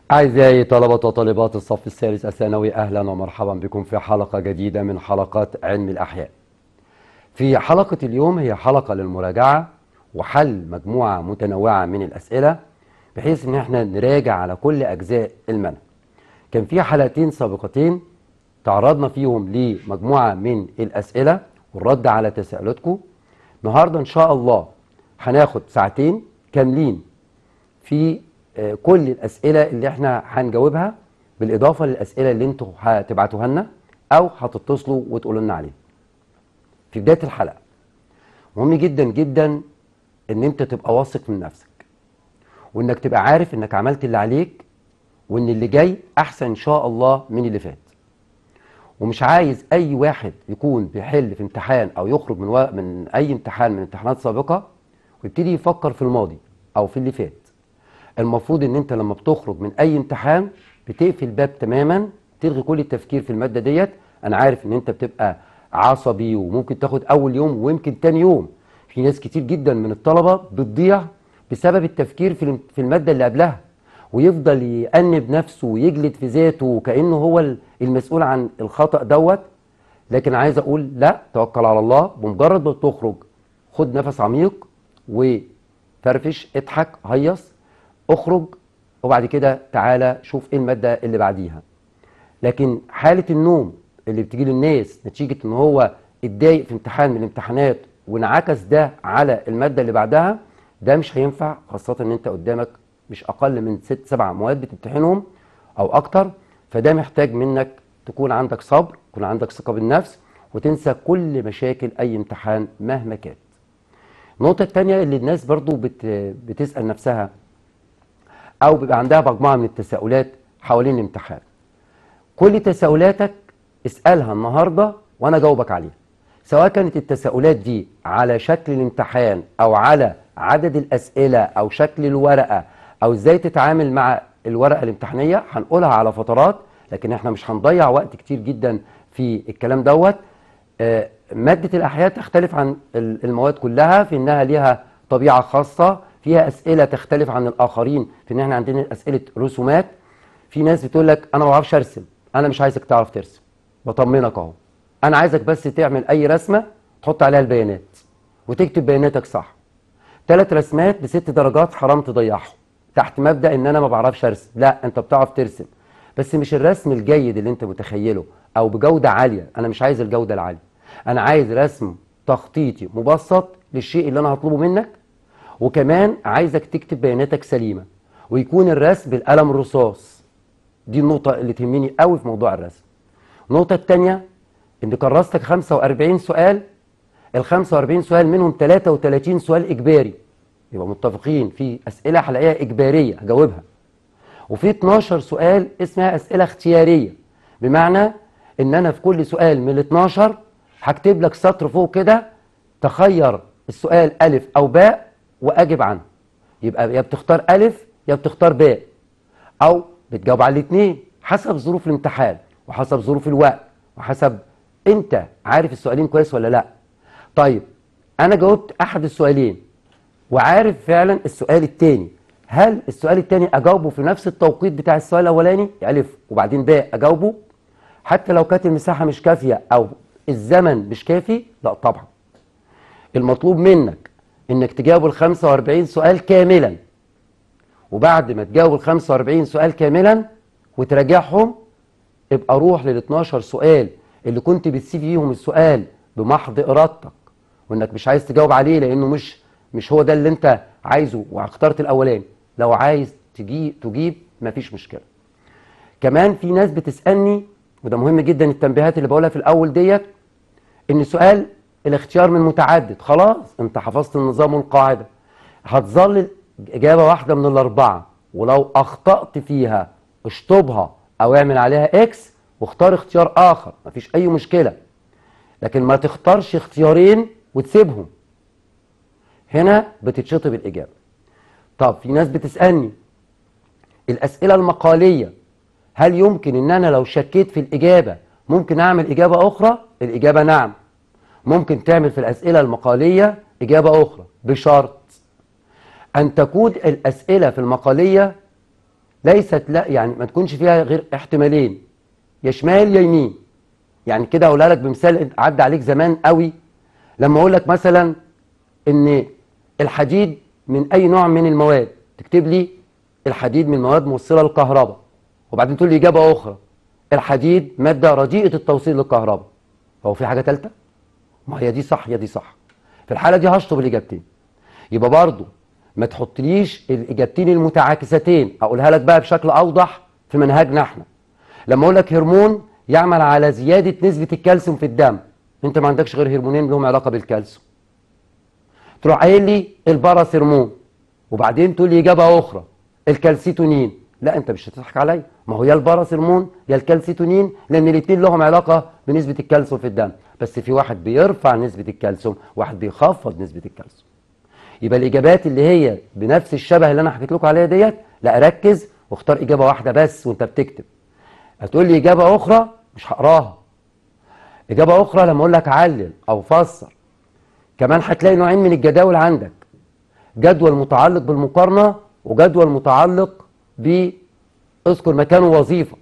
أعزائي طلبة وطالبات الصف الثالث الثانوي أهلا ومرحبا بكم في حلقة جديدة من حلقات علم الأحياء في حلقة اليوم هي حلقة للمراجعة وحل مجموعة متنوعة من الأسئلة بحيث إن احنا نراجع على كل أجزاء المنهج كان في حلقتين سابقتين تعرضنا فيهم لمجموعة من الأسئلة والرد على تساؤلاتكم النهاردة إن شاء الله هناخد ساعتين كاملين في آه، كل الأسئلة اللي احنا هنجاوبها بالإضافة للأسئلة اللي انتوا هتبعتوها لنا أو هتتصلوا وتقولوا لنا عليها في بداية الحلقة مهم جدا جدا ان انت تبقى واثق من نفسك وانك تبقى عارف انك عملت اللي عليك وان اللي جاي احسن ان شاء الله من اللي فات ومش عايز اي واحد يكون بيحل في امتحان او يخرج من و... من اي امتحان من امتحانات سابقه ويبتدي يفكر في الماضي او في اللي فات المفروض ان انت لما بتخرج من اي امتحان بتقفل الباب تماما تلغي كل التفكير في الماده ديت انا عارف ان انت بتبقى عصبي وممكن تاخد اول يوم ويمكن تاني يوم في ناس كتير جدا من الطلبه بتضيع بسبب التفكير في الم- في الماده اللي قبلها ويفضل يأنب نفسه ويجلد في ذاته وكأنه هو ال- المسؤول عن الخطأ دوت لكن عايز اقول لا توكل على الله بمجرد ما تخرج خد نفس عميق وفرفش اضحك هيص اخرج وبعد كده تعالى شوف ايه الماده اللي بعديها لكن حاله النوم اللي بتيجي للناس نتيجه ان هو اتضايق في امتحان من الامتحانات وانعكس ده على الماده اللي بعدها ده مش هينفع خاصه ان انت قدامك مش اقل من ست سبع مواد بتمتحنهم او اكتر فده محتاج منك تكون عندك صبر يكون عندك ثقه بالنفس وتنسى كل مشاكل اي امتحان مهما كانت النقطه الثانيه اللي الناس برضو بت بتسال نفسها او بيبقى عندها مجموعه من التساؤلات حوالين الامتحان كل تساؤلاتك اسالها النهارده وانا اجاوبك عليها سواء كانت التساؤلات دي على شكل الامتحان او على عدد الاسئله او شكل الورقه او ازاي تتعامل مع الورقه الامتحانيه هنقولها على فترات لكن احنا مش هنضيع وقت كتير جدا في الكلام دوت آه، ماده الاحياء تختلف عن ال- المواد كلها في انها ليها طبيعه خاصه فيها اسئله تختلف عن الاخرين في ان احنا عندنا اسئله رسومات في ناس بتقول لك انا ما بعرفش ارسم انا مش عايزك تعرف ترسم بطمنك اهو انا عايزك بس تعمل اي رسمه تحط عليها البيانات وتكتب بياناتك صح ثلاث رسمات بست درجات حرام تضيعهم تحت مبدا ان انا ما بعرفش ارسم لا انت بتعرف ترسم بس مش الرسم الجيد اللي انت متخيله او بجوده عاليه انا مش عايز الجوده العاليه انا عايز رسم تخطيطي مبسط للشيء اللي انا هطلبه منك وكمان عايزك تكتب بياناتك سليمه ويكون الرسم بالقلم الرصاص دي النقطه اللي تهمني قوي في موضوع الرسم النقطه الثانيه ان كرستك 45 سؤال ال 45 سؤال منهم 33 سؤال اجباري يبقى متفقين في اسئله هلاقيها اجباريه هجاوبها وفي 12 سؤال اسمها اسئله اختياريه بمعنى ان انا في كل سؤال من ال 12 هكتب لك سطر فوق كده تخير السؤال الف او باء واجب عنه يبقى يا بتختار الف يا بتختار باء او بتجاوب على الاثنين حسب ظروف الامتحان وحسب ظروف الوقت وحسب انت عارف السؤالين كويس ولا لا طيب انا جاوبت احد السؤالين وعارف فعلا السؤال الثاني هل السؤال الثاني اجاوبه في نفس التوقيت بتاع السؤال الاولاني الف وبعدين باء اجاوبه حتى لو كانت المساحه مش كافيه او الزمن مش كافي لا طبعا المطلوب منك انك تجاوب ال 45 سؤال كاملا وبعد ما تجاوب ال 45 سؤال كاملا وتراجعهم ابقى روح لل 12 سؤال اللي كنت بتسيب فيهم السؤال بمحض ارادتك وانك مش عايز تجاوب عليه لانه مش مش هو ده اللي انت عايزه واخترت الاولاني لو عايز تجي تجيب مفيش مشكله كمان في ناس بتسالني وده مهم جدا التنبيهات اللي بقولها في الاول ديت ان سؤال الاختيار من متعدد خلاص انت حفظت النظام والقاعده هتظل اجابه واحده من الاربعه ولو اخطات فيها اشطبها او اعمل عليها اكس واختار اختيار اخر مفيش اي مشكله لكن ما تختارش اختيارين وتسيبهم هنا بتتشطب الاجابه طب في ناس بتسالني الاسئله المقاليه هل يمكن ان انا لو شكيت في الاجابه ممكن اعمل اجابه اخرى الاجابه نعم ممكن تعمل في الاسئله المقاليه اجابه اخرى بشرط ان تكون الاسئله في المقاليه ليست لا يعني ما تكونش فيها غير احتمالين يا شمال يا يمين يعني كده اقولها لك بمثال عدى عليك زمان قوي لما اقول لك مثلا ان الحديد من اي نوع من المواد تكتب لي الحديد من مواد موصله للكهرباء وبعدين تقول لي اجابه اخرى الحديد ماده رديئه التوصيل للكهرباء هو في حاجه ثالثه ما هي دي صح يا دي صح في الحاله دي هشطب الاجابتين يبقى برضو ما تحطليش الاجابتين المتعاكستين اقولها لك بقى بشكل اوضح في منهجنا احنا لما اقول لك هرمون يعمل على زياده نسبه الكالسيوم في الدم انت ما عندكش غير هرمونين لهم علاقه بالكالسيوم تروح قايل لي الباراثرمون وبعدين تقول لي اجابه اخرى الكالسيتونين لا انت مش هتضحك عليا ما هو يا الباراثرمون يا الكالسيتونين لان الاثنين لهم علاقه بنسبه الكالسيوم في الدم بس في واحد بيرفع نسبه الكالسيوم واحد بيخفض نسبه الكالسيوم يبقى الاجابات اللي هي بنفس الشبه اللي انا حكيت لكم عليها ديت لا ركز واختار اجابه واحده بس وانت بتكتب هتقول لي اجابه اخرى مش هقراها اجابه اخرى لما اقول لك علل او فسر كمان هتلاقي نوعين من الجداول عندك جدول متعلق بالمقارنه وجدول متعلق ب اذكر مكان ووظيفه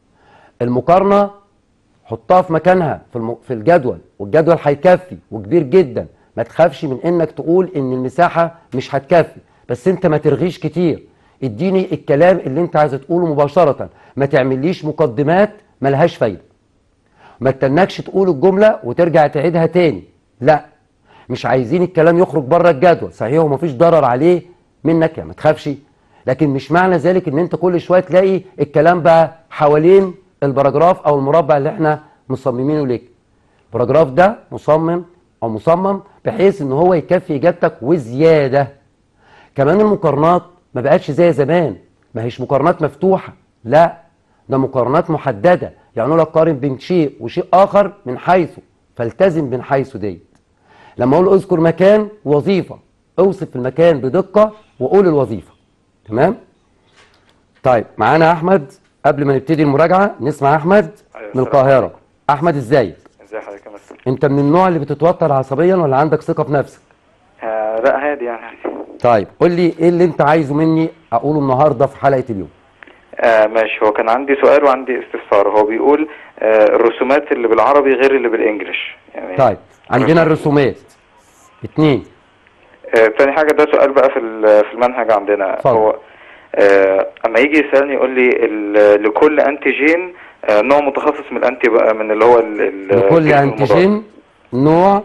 المقارنه حطها في مكانها في الم... في الجدول والجدول هيكفي وكبير جدا ما تخافش من انك تقول ان المساحه مش هتكفي بس انت ما ترغيش كتير اديني الكلام اللي انت عايز تقوله مباشره ما تعمليش مقدمات ملهاش فايده ما تستناكش تقول الجمله وترجع تعيدها تاني لا مش عايزين الكلام يخرج بره الجدول صحيح ومفيش ضرر عليه منك يعني ما تخافش لكن مش معنى ذلك ان انت كل شويه تلاقي الكلام بقى حوالين البراجراف او المربع اللي احنا مصممينه ليك البراجراف ده مصمم او مصمم بحيث ان هو يكفي اجابتك وزياده كمان المقارنات ما بقتش زي زمان ما هيش مقارنات مفتوحه لا ده مقارنات محدده يعني اقول لك قارن بين شيء وشيء اخر من حيث فالتزم من حيث ديت لما اقول اذكر مكان وظيفه اوصف المكان بدقه وقول الوظيفه تمام طيب معانا احمد قبل ما نبتدي المراجعه نسمع احمد أيوة، من السلام القاهره عليكم. احمد ازيك ازي حضرتك يا مستر انت من النوع اللي بتتوتر عصبيا ولا عندك ثقه في نفسك آه لا هادي يعني طيب قول لي ايه اللي انت عايزه مني اقوله النهارده في حلقه اليوم آه ماشي هو كان عندي سؤال وعندي استفسار هو بيقول آه الرسومات اللي بالعربي غير اللي بالانجلش يعني طيب عندنا الرسومات اتنين آه تاني حاجة ده سؤال بقى في ال- في المنهج عندنا اتفضل. هو آه اما يجي يسألني يقول لي ال- لكل انتيجين آه نوع متخصص من الانتي بقى من اللي هو ال- ال- لكل الجسم المضاد. انتيجين نوع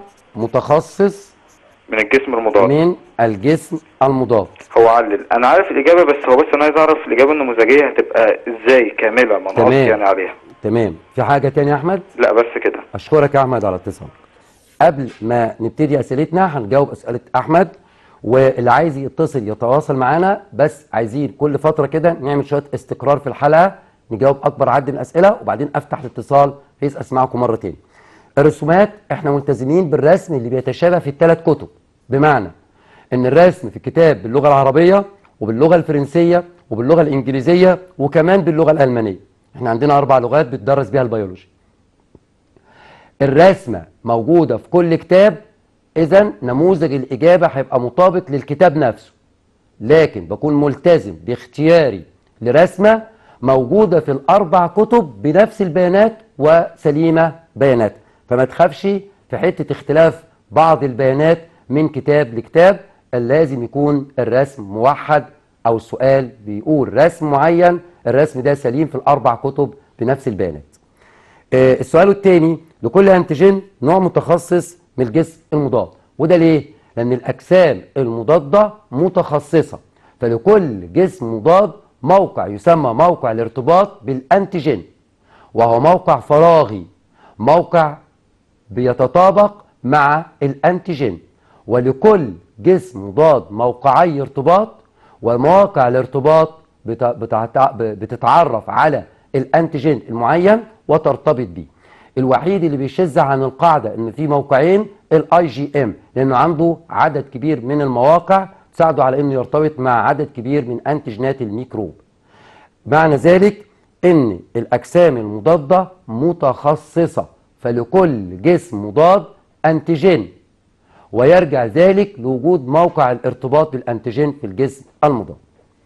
متخصص من الجسم المضاد من الجسم المضاد هو علل انا عارف الاجابة بس هو بس انا عايز اعرف الاجابة النموذجية هتبقى ازاي كاملة ما نقص تمام. يعني عليها تمام في حاجه تانية يا احمد لا بس كده اشكرك يا احمد على اتصالك قبل ما نبتدي اسئلتنا هنجاوب اسئله احمد واللي عايز يتصل يتواصل معانا بس عايزين كل فتره كده نعمل شويه استقرار في الحلقه نجاوب اكبر عدد من الاسئله وبعدين افتح الاتصال بحيث اسمعكم مره تاني الرسومات احنا ملتزمين بالرسم اللي بيتشابه في الثلاث كتب بمعنى ان الرسم في الكتاب باللغه العربيه وباللغه الفرنسيه وباللغه الانجليزيه وكمان باللغه الالمانيه احنا عندنا اربع لغات بتدرس بيها البيولوجي الرسمة موجودة في كل كتاب إذا نموذج الإجابة هيبقى مطابق للكتاب نفسه لكن بكون ملتزم باختياري لرسمة موجودة في الأربع كتب بنفس البيانات وسليمة بيانات فما تخافش في حتة اختلاف بعض البيانات من كتاب لكتاب لازم يكون الرسم موحد أو السؤال بيقول رسم معين الرسم ده سليم في الأربع كتب بنفس البيانات آه، السؤال الثاني لكل انتيجين نوع متخصص من الجسم المضاد وده ليه؟ لأن الأجسام المضادة متخصصة فلكل جسم مضاد موقع يسمى موقع الارتباط بالانتيجين وهو موقع فراغي موقع بيتطابق مع الانتيجين ولكل جسم مضاد موقعي ارتباط ومواقع الارتباط بت- بتعت- بتتعرف على الانتيجين المعين وترتبط بيه الوحيد اللي بيشذ عن القاعده ان في موقعين الاي جي ام لانه عنده عدد كبير من المواقع تساعده على انه يرتبط مع عدد كبير من انتيجينات الميكروب معنى ذلك ان الاجسام المضاده متخصصه فلكل جسم مضاد انتيجين ويرجع ذلك لوجود موقع الارتباط بالانتيجين في الجسم المضاد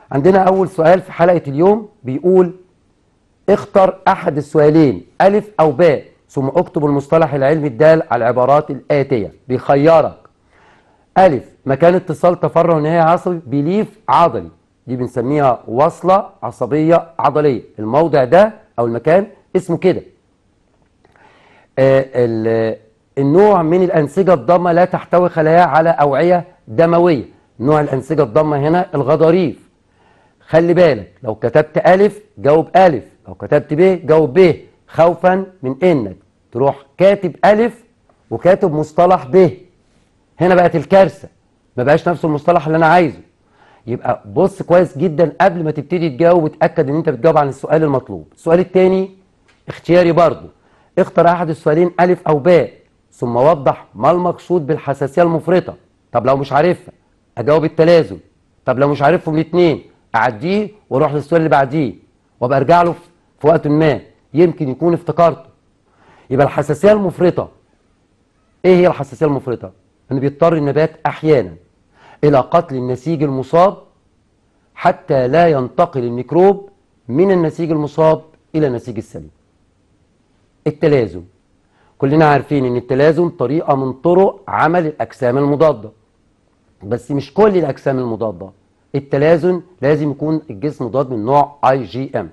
عندنا اول سؤال في حلقه اليوم بيقول اختر احد السؤالين الف او باء ثم اكتب المصطلح العلمي الدال على العبارات الاتيه بيخيرك ألف مكان اتصال تفرع ونهاية عصبي بليف عضلي دي بنسميها وصلة عصبية عضلية الموضع ده أو المكان اسمه كده آه، ال- النوع من الأنسجة الضامة لا تحتوي خلايا على أوعية دموية نوع الأنسجة الضامة هنا الغضاريف خلي بالك لو كتبت ألف جاوب ألف لو كتبت ب جاوب ب خوفا من إنك تروح كاتب ألف وكاتب مصطلح ب هنا بقت الكارثة ما بقاش نفس المصطلح اللي أنا عايزه يبقى بص كويس جدا قبل ما تبتدي تجاوب وتأكد إن أنت بتجاوب عن السؤال المطلوب السؤال التاني اختياري برضو اختر أحد السؤالين ألف أو باء ثم وضح ما المقصود بالحساسية المفرطة طب لو مش عارفها أجاوب التلازم طب لو مش عارفهم الاثنين أعديه وأروح للسؤال اللي بعديه وأبقى أرجع له في- في وقت ما يمكن يكون افتكرته يبقى الحساسية المفرطة ايه هي الحساسيه المفرطه ان بيضطر النبات احيانا الى قتل النسيج المصاب حتى لا ينتقل الميكروب من النسيج المصاب الى النسيج السليم التلازم كلنا عارفين ان التلازم طريقه من طرق عمل الاجسام المضاده بس مش كل الاجسام المضاده التلازم لازم يكون الجسم مضاد من نوع اي جي ام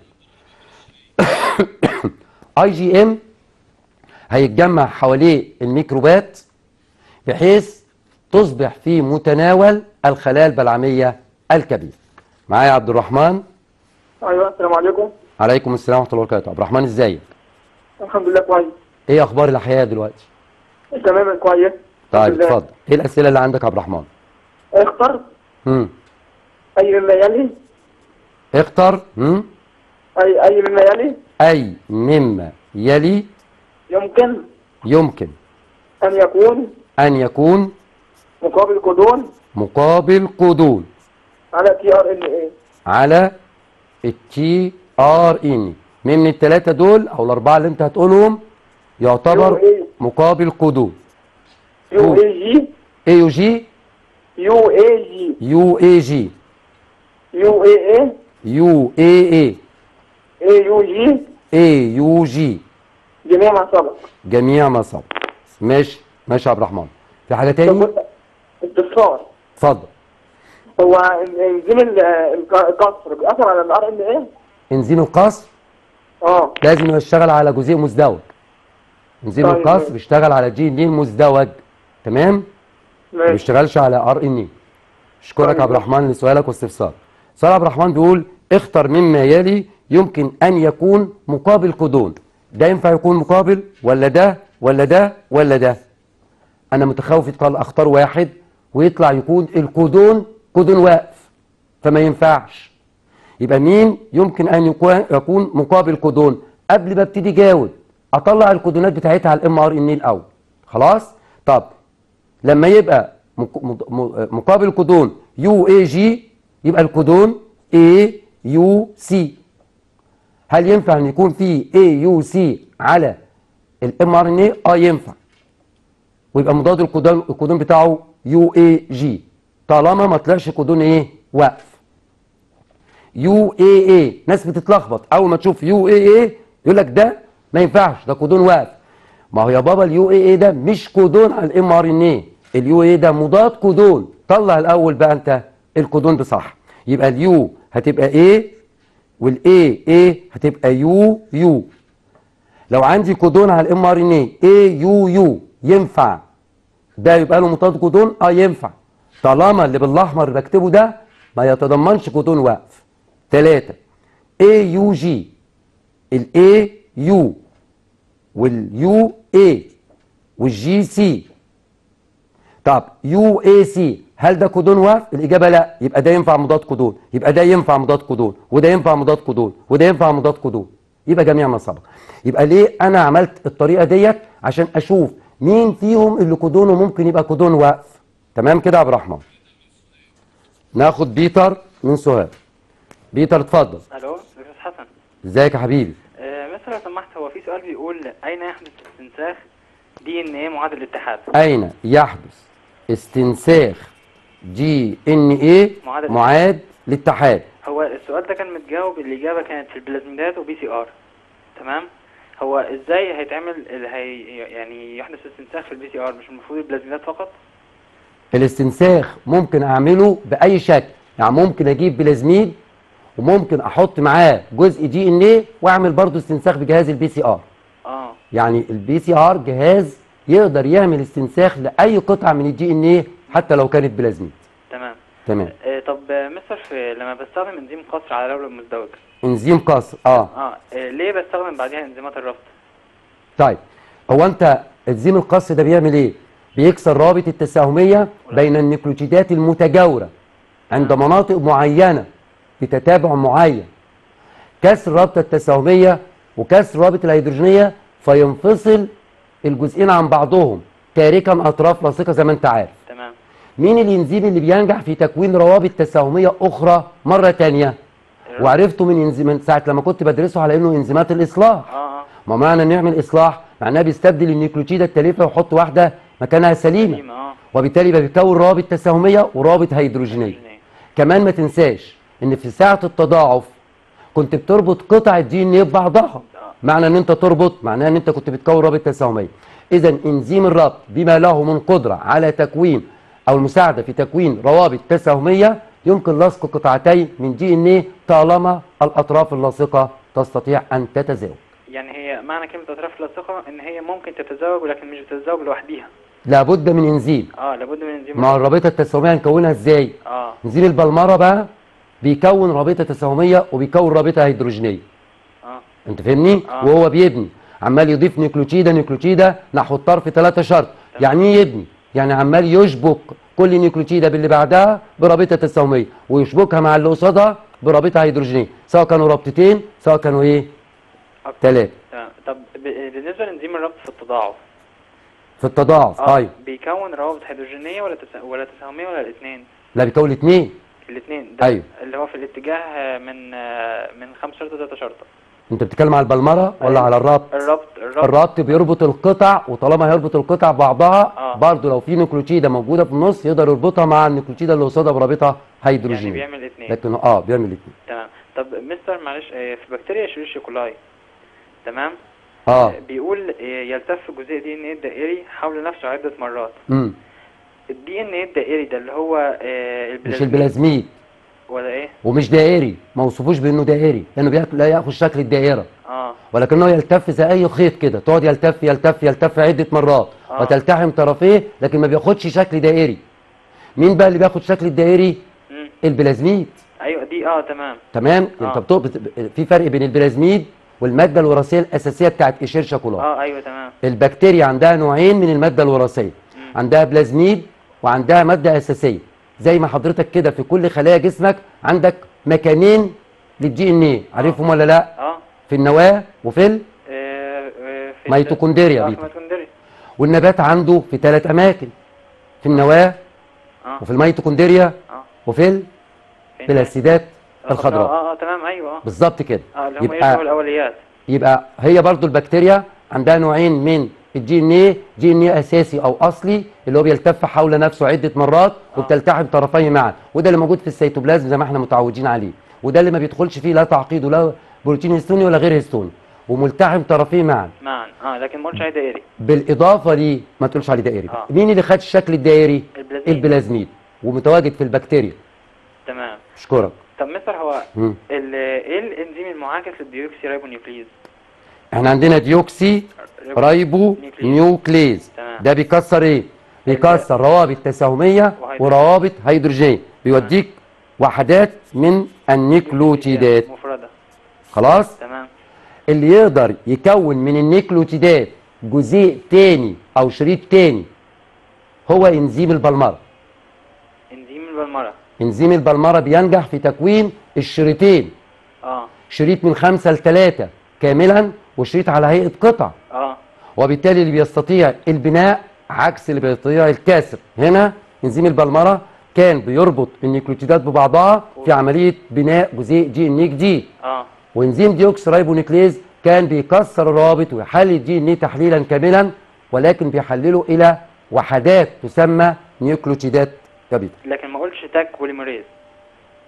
اي جي ام هيتجمع حواليه الميكروبات بحيث تصبح في متناول الخلايا البلعمية الكبيرة معايا عبد الرحمن ايوه السلام عليكم عليكم السلام ورحمة الله وبركاته عبد الرحمن ازيك الحمد لله كويس ايه اخبار الاحياء دلوقتي تماما كويس طيب الحمد لله. اتفضل ايه الاسئله اللي عندك يا عبد الرحمن اختر امم اي مما يلي اختر امم اي اي مما يلي اي مما يلي يمكن يمكن ان يكون ان يكون مقابل كودون مقابل قدول على تي ار ان اي على التي ار ان مين من الثلاثه دول او الاربعه اللي انت هتقولهم يعتبر يو مقابل قدول يو اي جي اي يو جي يو اي جي يو اي جي يو اي اي يو اي اي اي يو جي اي يو جي جميع ما سبق جميع ما سبق ماشي ماشي يا عبد الرحمن في حاجه تاني استفسار اتفضل هو انزيم ال- الك- الكسر بيأثر على الار ان ايه؟ انزيم القصر اه لازم يشتغل على جزيء مزدوج انزيم طيب، القصر ماشي. بيشتغل على جي ان ايه المزدوج تمام ما ماشي بيشتغلش على ار ان اي اشكرك طيب. يا عبد الرحمن لسؤالك واستفسار سؤال عبد الرحمن بيقول اختر مما يلي يمكن ان يكون مقابل كودون ده ينفع يكون مقابل ولا ده ولا ده ولا ده انا متخوف يطلع اختار واحد ويطلع يكون الكودون كودون واقف فما ينفعش يبقى مين يمكن ان يكون يكون مقابل كودون قبل ما ابتدي جاوب اطلع الكودونات بتاعتها على الام ار ان الاول خلاص طب لما يبقى مق- مض- م- مقابل كودون يو اي جي يبقى الكودون اي يو سي هل ينفع ان يكون في اي يو سي على الام ار ان اي اه ينفع ويبقى مضاد الكودون الكودون بتاعه يو اي جي طالما ما طلعش كودون ايه واقف يو اي اي ناس بتتلخبط اول ما تشوف يو اي اي يقول لك ده ما ينفعش ده كودون واقف ما هو يا بابا اليو اي اي ده مش كودون على الام ار ان اي اليو اي ده مضاد كودون طلع الاول بقى انت الكودون بصح يبقى اليو هتبقى ايه والاي اي هتبقى يو يو لو عندي كودون على الام ار ان اي اي يو يو ينفع ده يبقى له مضاد كودون اه ينفع طالما اللي بالاحمر اللي بكتبه ده ما يتضمنش كودون واقف ثلاثة اي يو جي الاي يو واليو اي والجي سي طب يو اي سي هل ده كودون واقف الاجابه لا يبقى ده ينفع مضاد كودون يبقى ده ينفع مضاد كودون وده ينفع مضاد كودون وده ينفع مضاد كودون يبقى جميع ما سبق يبقى ليه انا عملت الطريقه ديت عشان اشوف مين فيهم اللي كودونه ممكن يبقى كودون واقف تمام كده يا عبد الرحمن ناخد بيتر من سوهاج بيتر اتفضل الو استاذ حسن ازيك يا حبيبي آه مثلا لو سمحت هو في سؤال بيقول اين يحدث استنساخ دي ان ايه معادل الاتحاد اين يحدث استنساخ دي ان ايه معاد معاد الاتحاد هو السؤال ده كان متجاوب الاجابه كانت في البلازميدات وبي سي ار تمام هو ازاي هيتعمل ال- هي يعني يحدث استنساخ في البي سي ار مش المفروض البلازميدات فقط الاستنساخ ممكن اعمله باي شكل يعني ممكن اجيب بلازميد وممكن احط معاه جزء دي ان ايه واعمل برضو استنساخ بجهاز البي سي ار اه يعني البي سي ار جهاز يقدر يعمل استنساخ لاي قطعه من الدي ان ايه حتى لو كانت بلازميد تمام تمام آه طب آه، مستر في لما بستخدم انزيم قصر على لولب مزدوج انزيم قصر اه اه آه، ليه بستخدم بعدها انزيمات الربط طيب هو انت انزيم القص ده بيعمل ايه بيكسر رابط التساهميه بين النيوكليوتيدات المتجاوره عند مناطق معينه بتتابع معين كسر رابطه التساهميه وكسر رابط الهيدروجينيه فينفصل الجزئين عن بعضهم تاركا اطراف لاصقه زي ما انت عارف تمام مين الانزيم اللي بينجح في تكوين روابط تساهميه اخرى مره تانية وعرفته من انزيم من ساعه لما كنت بدرسه على انه انزيمات الاصلاح اه اه ما معنى ان نعمل اصلاح معناه بيستبدل النيوكليوتيده التالفه ويحط واحده مكانها سليمه سليمة، اه وبالتالي يبقى بيكون روابط تساهميه ورابط هيدروجينيه هيدروجينية. كمان ما تنساش ان في ساعه التضاعف كنت بتربط قطع الدي ان ايه ببعضها معنى ان انت تربط معناه ان انت كنت بتكون رابط تساهميه اذا انزيم الربط بما له من قدره على تكوين او المساعده في تكوين روابط تساهميه يمكن لصق قطعتين من دي ان ايه طالما الاطراف اللاصقه تستطيع ان تتزاوج يعني هي معنى كلمة أطراف لاصقة إن هي ممكن تتزاوج ولكن مش بتتزاوج لوحديها لابد من انزيم اه لابد من انزيم مع الرابطه التساهميه هنكونها ازاي اه انزيم البلمره بقى بيكون رابطه تساهميه وبيكون رابطه هيدروجينيه اه انت فاهمني آه. وهو بيبني عمال يضيف نيوكليوتيده نيوكليوتيده نحو الطرف ثلاثة شرط يعني ايه يبني يعني عمال يشبك كل نيوكليوتيده باللي بعدها برابطه تساهميه ويشبكها مع اللي قصادها برابطه هيدروجينيه سواء كانوا رابطتين سواء كانوا ايه أكتر. ثلاثه تمام طب ب- بالنسبة لانزيم الربط في التضاعف في التضاعف اه ايوه بيكون روابط هيدروجينية ولا تسا... ولا تساهمية ولا الاثنين لا بيكون الاثنين الاثنين ده أيوة. اللي هو في الاتجاه آه، من آه، من خمس شرطة ثلاثة شرطة انت بتتكلم على البلمره ولا أيوة. على الربط الربط الربط الربط بيربط القطع وطالما هيربط القطع بعضها آه. برضه لو في نيوكليوتيده موجوده في النص يقدر يربطها مع النيوكليوتيده اللي قصادها برابطه يعني هيدروجينيه بيعمل الاثنين لكن اه بيعمل الاثنين تمام طب مستر معلش آه، في بكتيريا شريشيا كولاي تمام اه بيقول آه، يلتف جزيء دي ان ايه الدائري حول نفسه عدة مرات امم الدي ان ايه الدائري ده اللي هو آه، مش البلازميد البلازميد ولا ايه ومش دائري ما وصفوش بانه دائري لانه بياك- لا ياخذ شكل الدائره اه ولكنه يلتف زي اي خيط كده تقعد يلتف يلتف يلتف عده مرات آه. وتلتحم طرفيه لكن ما بياخدش شكل دائري مين بقى اللي بياخد شكل الدائري مم. البلازميد ايوه دي اه تمام تمام آه. انت بتق... بت- في فرق بين البلازميد والماده الوراثيه الاساسيه بتاعت اشيرشا كولاي اه ايوه تمام البكتيريا عندها نوعين من الماده الوراثيه عندها بلازميد وعندها ماده اساسيه زي ما حضرتك كده في كل خلايا جسمك عندك مكانين للدي ان ايه عارفهم ولا لا اه في النواه وفي ال... آه، آه، في ميتوكوندريا اه بيتا. في ميتوكوندريا والنبات عنده في ثلاث اماكن في النواه اه وفي الميتوكوندريا اه وفي فين؟ البلاسيدات الخضراء. الخضراء اه اه تمام ايوه اه بالظبط كده اه اللي هم يبقى يشبهوا الاوليات يبقى هي برضو البكتيريا عندها نوعين من الدي ان ايه دي ان ايه اساسي او اصلي اللي هو بيلتف حول نفسه عده مرات وبتلتحم طرفيه معا وده اللي موجود في السيتوبلازم زي ما احنا متعودين عليه وده اللي ما بيدخلش فيه لا تعقيد ولا بروتين هيستوني ولا غير هيستوني وملتحم طرفيه معا معا اه لكن ما قلتش عليه دائري بالاضافه ليه ما تقولش عليه دائري آه. مين اللي خد الشكل الدائري البلازميد. البلازميد ومتواجد في البكتيريا تمام اشكرك طب مستر هو مم. ال- ايه الانزيم المعاكس للديوكسي رايبونيوكليز احنا عندنا ديوكسي رايبو نيوكليز تمام. ده بيكسر ايه بيكسر روابط تساهميه وهيدروجين. وروابط هيدروجين بيوديك وحدات من النيكلوتيدات مفردة خلاص تمام اللي يقدر يكون من النيكلوتيدات جزيء تاني او شريط تاني هو انزيم البلمره انزيم البلمرة انزيم البلمره بينجح في تكوين الشريطين اه شريط من خمسة لثلاثة كاملا وشريط على هيئة قطع اه وبالتالي اللي بيستطيع البناء عكس اللي بيستطيع الكسر هنا انزيم البلمره كان بيربط النيوكليوتيدات ببعضها في عمليه بناء جزيء دي ان ايه جديد اه وانزيم ديوكس رايبونيكليز كان بيكسر الروابط ويحلل الدي ان ايه تحليلا كاملا ولكن بيحلله الى وحدات تسمى نيوكليوتيدات كبيره لكن ما قلتش تاك بوليمريز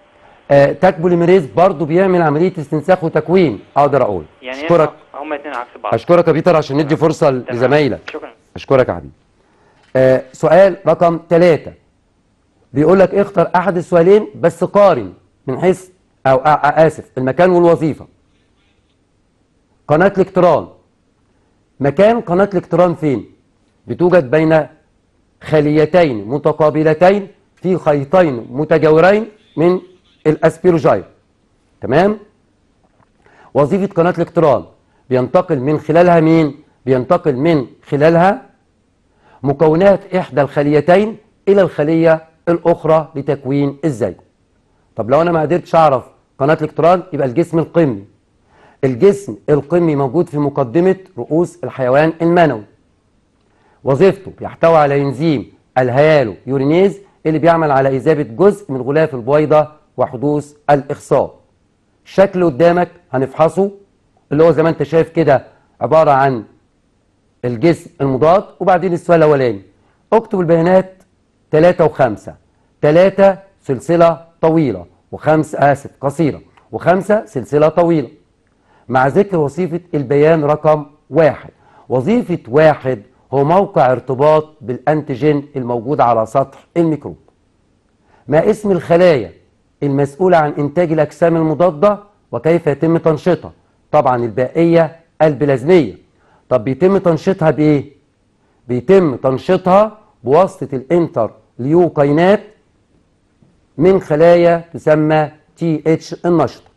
آه تاك بوليميريز برضو بيعمل عمليه استنساخ وتكوين اقدر اقول يعني اشكرك هما- هما الاثنين عكس بعض اشكرك يا بيتر عشان ندي فرصه تمام. لزمايلك شكرا اشكرك يا حبيبي آه سؤال رقم ثلاثة بيقول لك اختر احد السؤالين بس قارن من حيث او آ- آ- اسف المكان والوظيفه قناه الاقتران مكان قناه الاقتران فين بتوجد بين خليتين متقابلتين في خيطين متجاورين من الاسبيروجايل تمام وظيفه قناه الاقتران بينتقل من خلالها مين بينتقل من خلالها مكونات إحدى الخليتين إلى الخلية الأخرى لتكوين الزيج طب لو أنا ما قدرتش أعرف قناة الاقتران يبقى الجسم القمي الجسم القمي موجود في مقدمة رؤوس الحيوان المنوي وظيفته بيحتوي على انزيم الهيالو يورينيز اللي بيعمل على إذابة جزء من غلاف البويضة وحدوث الإخصاب الشكل قدامك هنفحصه اللي هو زي ما انت شايف كده عبارة عن الجسم المضاد وبعدين السؤال الاولاني اكتب البيانات 3 و5 3 سلسله طويله وخمسة اسف قصيره وخمسة سلسله طويله مع ذكر وظيفه البيان رقم واحد وظيفه واحد هو موقع ارتباط بالانتيجين الموجود على سطح الميكروب ما اسم الخلايا المسؤولة عن إنتاج الأجسام المضادة وكيف يتم تنشيطها طبعا البائية البلازمية طب بيتم تنشيطها بإيه؟ بيتم تنشيطها بواسطة الانتر ليوكاينات من خلايا تسمى تي اتش النشطة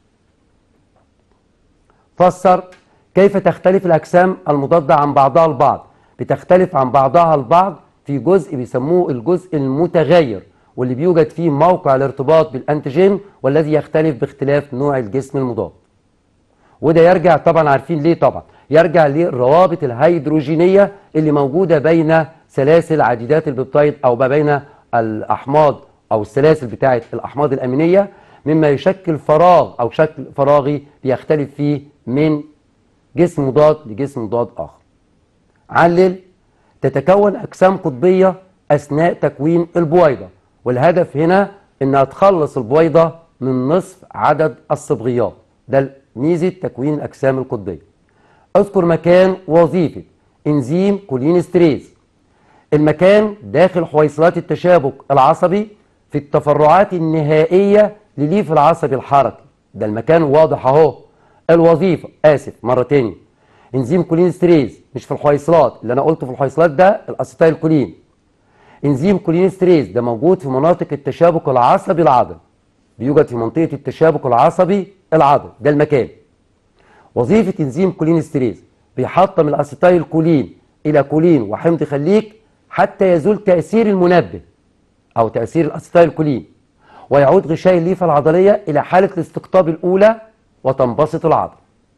فسر كيف تختلف الأجسام المضادة عن بعضها البعض بتختلف عن بعضها البعض في جزء بيسموه الجزء المتغير واللي بيوجد فيه موقع الارتباط بالأنتيجين والذي يختلف باختلاف نوع الجسم المضاد وده يرجع طبعا عارفين ليه طبعا يرجع للروابط الهيدروجينية اللي موجودة بين سلاسل عديدات البيبتايد أو ما بين الأحماض أو السلاسل بتاعة الأحماض الأمينية مما يشكل فراغ أو شكل فراغي بيختلف فيه من جسم مضاد لجسم مضاد آخر علل تتكون أجسام قطبية أثناء تكوين البويضة والهدف هنا إنها تخلص البويضة من نصف عدد الصبغيات ده ميزة تكوين الأجسام القطبية اذكر مكان وظيفة انزيم كولينستريز المكان داخل حويصلات التشابك العصبي في التفرعات النهائية لليف العصبي الحركي ده المكان واضح اهو الوظيفة آسف مرة تاني انزيم كولينستريز مش في الحويصلات اللي انا قلته في الحويصلات ده الاسيتايل كولين انزيم كولينستريز ده موجود في مناطق التشابك العصبي العضلي بيوجد في منطقة التشابك العصبي العضلي ده المكان وظيفة انزيم كولينستريز بيحطم الاسيتايل كولين الى كولين وحمض خليك حتى يزول تأثير المنبه او تأثير الاسيتايل كولين ويعود غشاء الليفة العضلية الى حالة الاستقطاب الاولى وتنبسط العضل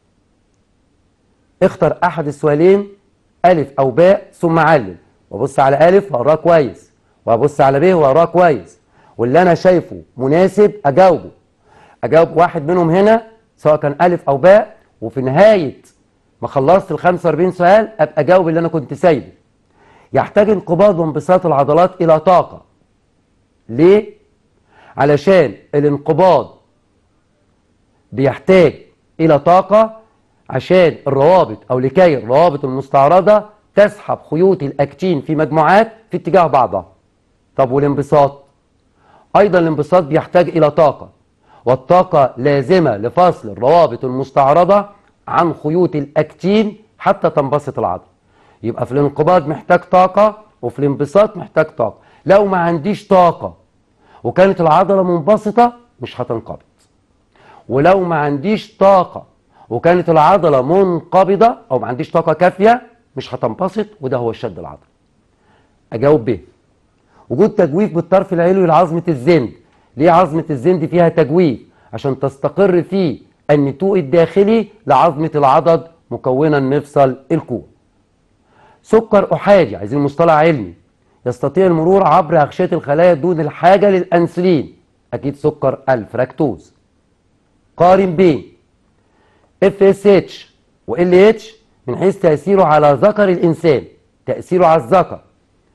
اختر احد السؤالين الف او باء ثم علل وابص على الف واقراه كويس وابص على ب واقراه كويس واللي انا شايفه مناسب اجاوبه اجاوب واحد منهم هنا سواء كان الف او باء وفي نهايه ما خلصت ال 45 سؤال ابقى اجاوب اللي انا كنت سايبه يحتاج انقباض وانبساط العضلات الى طاقه ليه علشان الانقباض بيحتاج الى طاقه عشان الروابط او لكي الروابط المستعرضه تسحب خيوط الاكتين في مجموعات في اتجاه بعضها طب والانبساط ايضا الانبساط بيحتاج الى طاقه والطاقه لازمه لفصل الروابط المستعرضه عن خيوط الاكتين حتى تنبسط العضله يبقى في الانقباض محتاج طاقه وفي الانبساط محتاج طاقه لو ما عنديش طاقه وكانت العضله منبسطه مش هتنقبض ولو ما عنديش طاقه وكانت العضله منقبضه او ما عنديش طاقه كافيه مش هتنبسط وده هو الشد العضلي اجاوب ب وجود تجويف بالطرف العلوي لعظمه الزند ليه عظمه الزند فيها تجويف عشان تستقر فيه النتوء الداخلي لعظمه العضد مكونا مفصل الكوع سكر احادي عايزين مصطلح علمي يستطيع المرور عبر اغشيه الخلايا دون الحاجه للانسولين اكيد سكر الفراكتوز قارن بين اف اس اتش وال اتش من حيث تاثيره على ذكر الانسان تاثيره على الذكر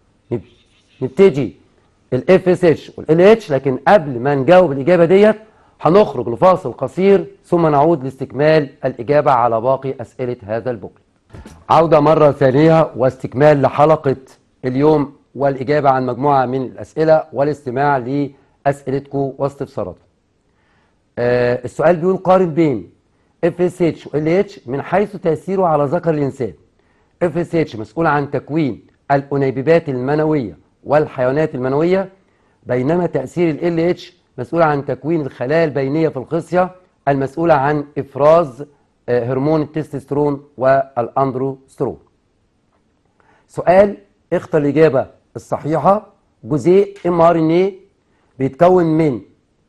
نبتدي الاف اس اتش والال اتش لكن قبل ما نجاوب الاجابه ديت هنخرج لفاصل قصير ثم نعود لاستكمال الإجابة على باقي أسئلة هذا البوكلت عودة مرة ثانية واستكمال لحلقة اليوم والإجابة عن مجموعة من الأسئلة والاستماع لأسئلتكم واستفساراتكم آه السؤال بيقول قارن بين FSH و LH من حيث تأثيره على ذكر الإنسان FSH مسؤول عن تكوين الأنيبيبات المنوية والحيوانات المنوية بينما تأثير ال LH مسؤول عن تكوين الخلايا البينية في الخصية المسؤولة عن إفراز آه، هرمون التستوستيرون والأندروسترون سؤال اختر الإجابة الصحيحة جزيء ام ار ان ايه بيتكون من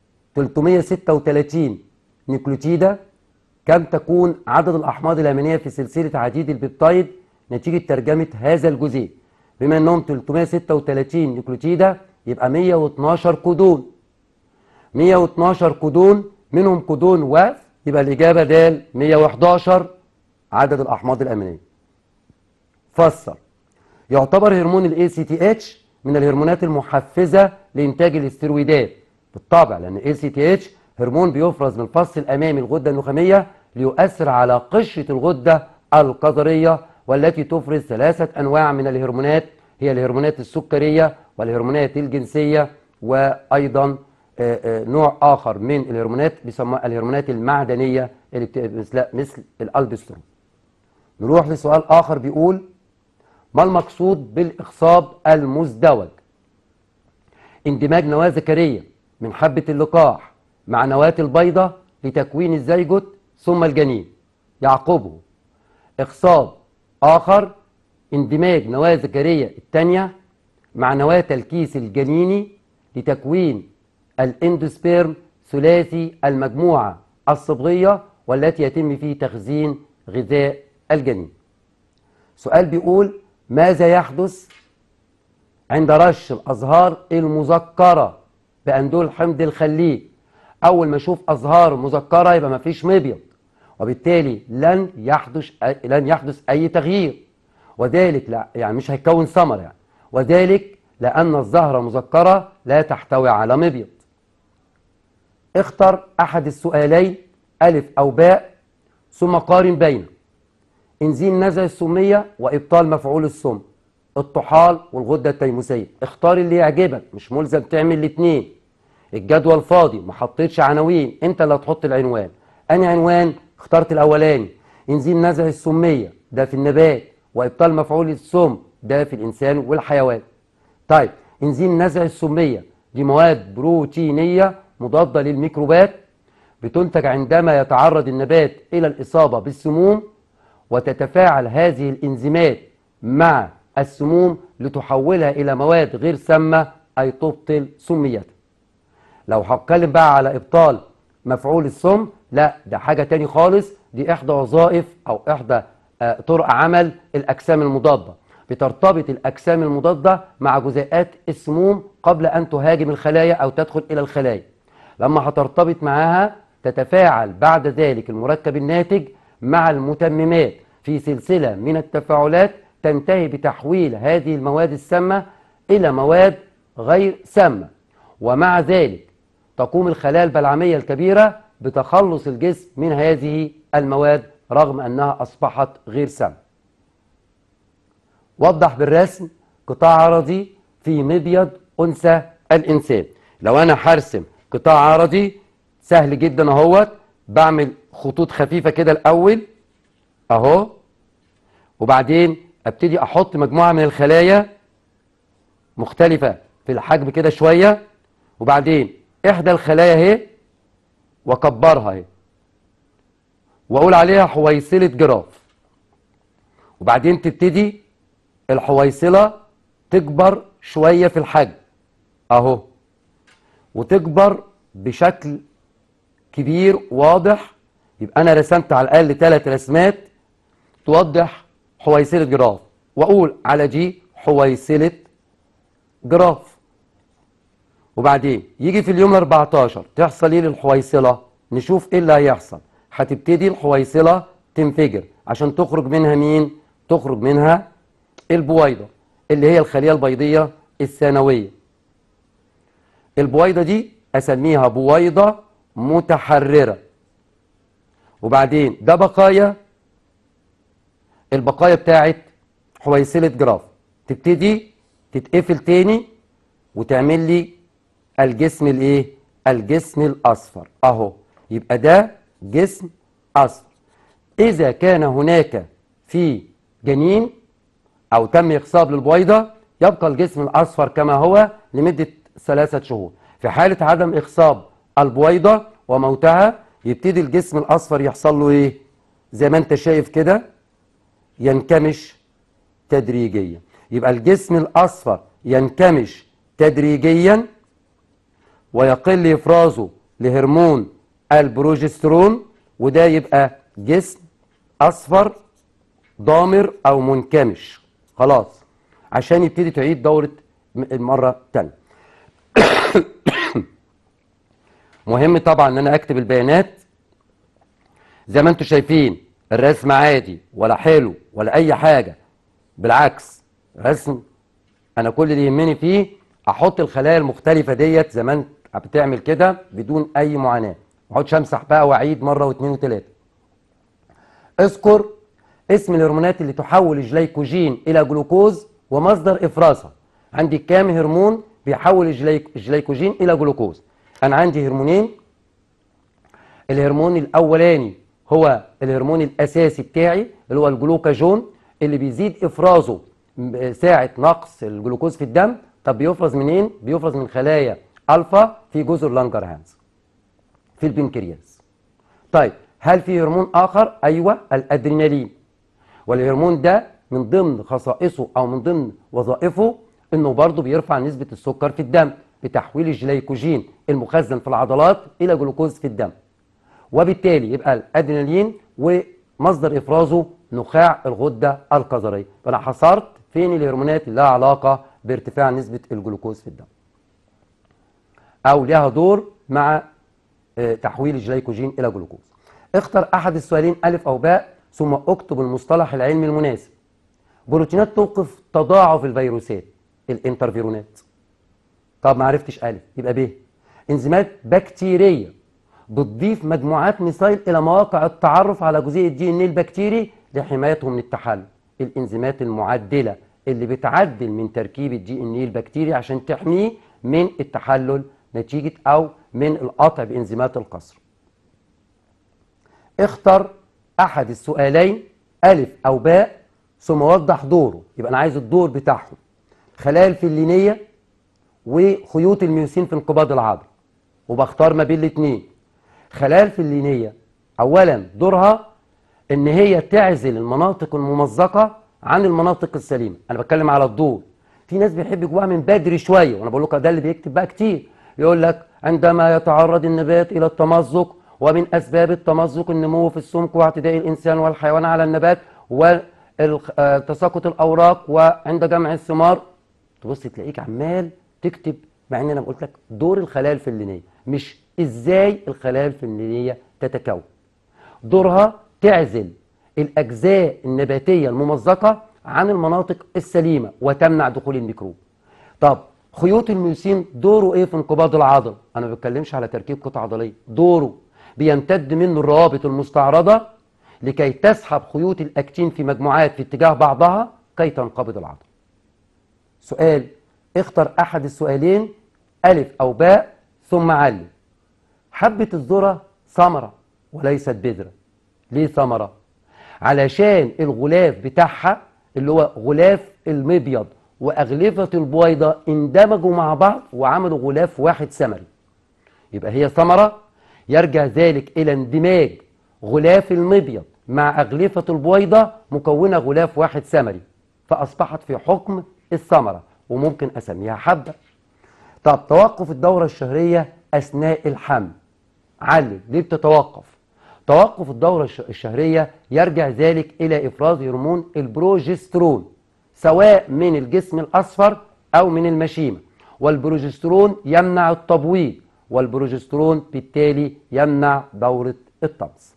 336 نيوكليوتيدة كم تكون عدد الأحماض الأمينية في سلسلة عديد البيبتايد نتيجة ترجمة هذا الجزيء بما أنهم 336 نيوكليوتيدة يبقى 112 كودون 112 كودون منهم كودون و يبقى الإجابة د 111 عدد الأحماض الأمينية فسر يعتبر هرمون ال ACTH من الهرمونات المحفزة لإنتاج الاسترويدات بالطبع لأن ACTH هرمون بيفرز من الفص الأمامي الغدة النخامية ليؤثر على قشرة الغدة القذرية والتي تفرز ثلاثة أنواع من الهرمونات هي الهرمونات السكرية والهرمونات الجنسية وأيضا آه، آه، نوع آخر من الهرمونات بيسمى الهرمونات المعدنية اللي بت- مثل مثل الألبسترون نروح لسؤال آخر بيقول ما المقصود بالإخصاب المزدوج اندماج نواة ذكرية من حبة اللقاح مع نواة البيضة لتكوين الزيجوت ثم الجنين يعقبه إخصاب آخر اندماج نواة ذكرية الثانية مع نواة الكيس الجنيني لتكوين الاندوسبيرم ثلاثي المجموعة الصبغية والتي يتم فيه تخزين غذاء الجنين سؤال بيقول ماذا يحدث عند رش الأزهار المذكرة بأندول حمض الخليج أول ما أشوف أزهار مذكرة يبقى ما فيش مبيض وبالتالي لن يحدث لن يحدث أي تغيير وذلك لا يعني مش هيكون ثمر يعني وذلك لأن الزهرة مذكرة لا تحتوي على مبيض اختر أحد السؤالين ألف أو باء ثم قارن بين انزيم نزع السمية وإبطال مفعول السم الطحال والغدة التيموسية اختار اللي يعجبك مش ملزم تعمل الاتنين الجدول فاضي ما حطيتش عناوين انت اللي هتحط العنوان انهي عنوان اخترت الاولاني انزيم نزع السمية ده في النبات وابطال مفعول السم ده في الانسان والحيوان طيب انزيم نزع السمية دي مواد بروتينية مضادة للميكروبات بتنتج عندما يتعرض النبات إلى الإصابة بالسموم وتتفاعل هذه الإنزيمات مع السموم لتحولها إلى مواد غير سامة أي تبطل سميتها لو هتكلم بقى على إبطال مفعول السم لا ده حاجة تاني خالص دي إحدى وظائف أو إحدى آه، طرق عمل الأجسام المضادة بترتبط الأجسام المضادة مع جزيئات السموم قبل أن تهاجم الخلايا أو تدخل إلى الخلايا لما هترتبط معاها تتفاعل بعد ذلك المركب الناتج مع المتممات في سلسلة من التفاعلات تنتهي بتحويل هذه المواد السامة إلى مواد غير سامة ومع ذلك تقوم الخلايا البلعمية الكبيرة بتخلص الجسم من هذه المواد رغم أنها أصبحت غير سامة وضح بالرسم قطاع عرضي في مبيض أنثى الإنسان لو أنا هرسم قطاع عرضي سهل جدا اهوت بعمل خطوط خفيفة كده الأول أهو وبعدين أبتدي أحط مجموعة من الخلايا مختلفة في الحجم كده شوية وبعدين إحدى الخلايا اهي وأكبرها اهي وأقول عليها حويصلة جراف وبعدين تبتدي الحويصلة تكبر شوية في الحجم أهو وتكبر بشكل كبير واضح يبقى أنا رسمت على الأقل ثلاث رسمات توضح حويصلة جراف وأقول على دي حويصلة جراف وبعدين يجي في اليوم 14 تحصل ايه للحويصلة نشوف ايه اللي هيحصل هتبتدي الحويصلة تنفجر عشان تخرج منها مين تخرج منها البويضة اللي هي الخلية البيضية الثانوية البويضة دي أسميها بويضة متحررة وبعدين ده بقايا البقايا بتاعت حويصلة جراف تبتدي تتقفل تاني وتعمل لي الجسم الايه الجسم الاصفر اهو يبقى ده جسم اصفر اذا كان هناك في جنين او تم اخصاب للبويضه يبقى الجسم الاصفر كما هو لمده ثلاثه شهور في حاله عدم اخصاب البويضه وموتها يبتدي الجسم الاصفر يحصل له ايه زي ما انت شايف كده ينكمش تدريجيا يبقى الجسم الاصفر ينكمش تدريجيا ويقل افرازه لهرمون البروجسترون وده يبقى جسم اصفر ضامر او منكمش خلاص عشان يبتدي تعيد دورة م- المرة التانية مهم طبعا ان انا اكتب البيانات زي ما انتم شايفين الرسم عادي ولا حلو ولا اي حاجة بالعكس رسم انا كل اللي يهمني فيه احط الخلايا المختلفة ديت زي ما انت بتعمل كده بدون اي معاناة ما اقعدش امسح بقى واعيد مرة واثنين وثلاثة اذكر اسم الهرمونات اللي تحول الجليكوجين الى جلوكوز ومصدر افرازها عندي كام هرمون بيحول الجليك- الجليكوجين الى جلوكوز انا عندي هرمونين الهرمون الاولاني هو الهرمون الاساسي بتاعي اللي هو الجلوكاجون اللي بيزيد افرازه م- ساعه نقص الجلوكوز في الدم طب بيفرز منين بيفرز من خلايا الفا في جزر لانجرهانز في البنكرياس طيب هل في هرمون اخر ايوه الادرينالين والهرمون ده من ضمن خصائصه او من ضمن وظائفه انه برضه بيرفع نسبه السكر في الدم بتحويل الجليكوجين المخزن في العضلات الى جلوكوز في الدم وبالتالي يبقى الادرينالين ومصدر افرازه نخاع الغده الكظريه فانا حصرت فين الهرمونات اللي لها علاقه بارتفاع نسبه الجلوكوز في الدم او لها دور مع آه، تحويل الجليكوجين الى جلوكوز اختر احد السؤالين الف او باء ثم اكتب المصطلح العلمي المناسب بروتينات توقف تضاعف الفيروسات الانترفيرونات طب ما عرفتش الف يبقى ب انزيمات بكتيريه بتضيف مجموعات ميثايل الى مواقع التعرف على جزيء الدي ان البكتيري لحمايته من التحلل الانزيمات المعدله اللي بتعدل من تركيب الدي ان البكتيري عشان تحميه من التحلل نتيجه او من القطع بانزيمات القصر اختر احد السؤالين الف او باء ثم وضح دوره يبقى انا عايز الدور بتاعهم خلايا الفلينيه وخيوط الميوسين في انقباض العضل وبختار ما بين الاثنين خلايا الفلينيه اولا دورها ان هي تعزل المناطق الممزقه عن المناطق السليمه انا بتكلم على الدور في ناس بيحب يجوها من بدري شويه وانا بقول لكم ده اللي بيكتب بقى كتير يقول لك عندما يتعرض النبات الى التمزق ومن اسباب التمزق النمو في السمك واعتداء الانسان والحيوان على النبات وتساقط الاوراق وعند جمع الثمار تبص تلاقيك عمال تكتب مع ان انا قلت لك دور الخلايا الفلينيه مش ازاي الخلايا الفلينيه تتكون دورها تعزل الاجزاء النباتيه الممزقه عن المناطق السليمه وتمنع دخول الميكروب طب خيوط الميوسين دوره ايه في انقباض العضل انا ما بتكلمش على تركيب قطع عضليه دوره بيمتد منه الروابط المستعرضه لكي تسحب خيوط الاكتين في مجموعات في اتجاه بعضها كي تنقبض العضل سؤال اختر احد السؤالين الف او باء ثم علم حبة الذرة ثمرة وليست بذرة ليه ثمرة؟ علشان الغلاف بتاعها اللي هو غلاف المبيض وأغلفة البويضة اندمجوا مع بعض وعملوا غلاف واحد ثمري يبقى هي ثمرة يرجع ذلك إلى اندماج غلاف المبيض مع أغلفة البويضة مكونة غلاف واحد ثمري فأصبحت في حكم الثمرة وممكن أسميها حبة طب توقف الدورة الشهرية أثناء الحمل علم ليه بتتوقف توقف الدورة الش- الشهرية يرجع ذلك إلى إفراز هرمون البروجسترون سواء من الجسم الأصفر أو من المشيمة والبروجسترون يمنع التبويض والبروجسترون بالتالي يمنع دورة الطمس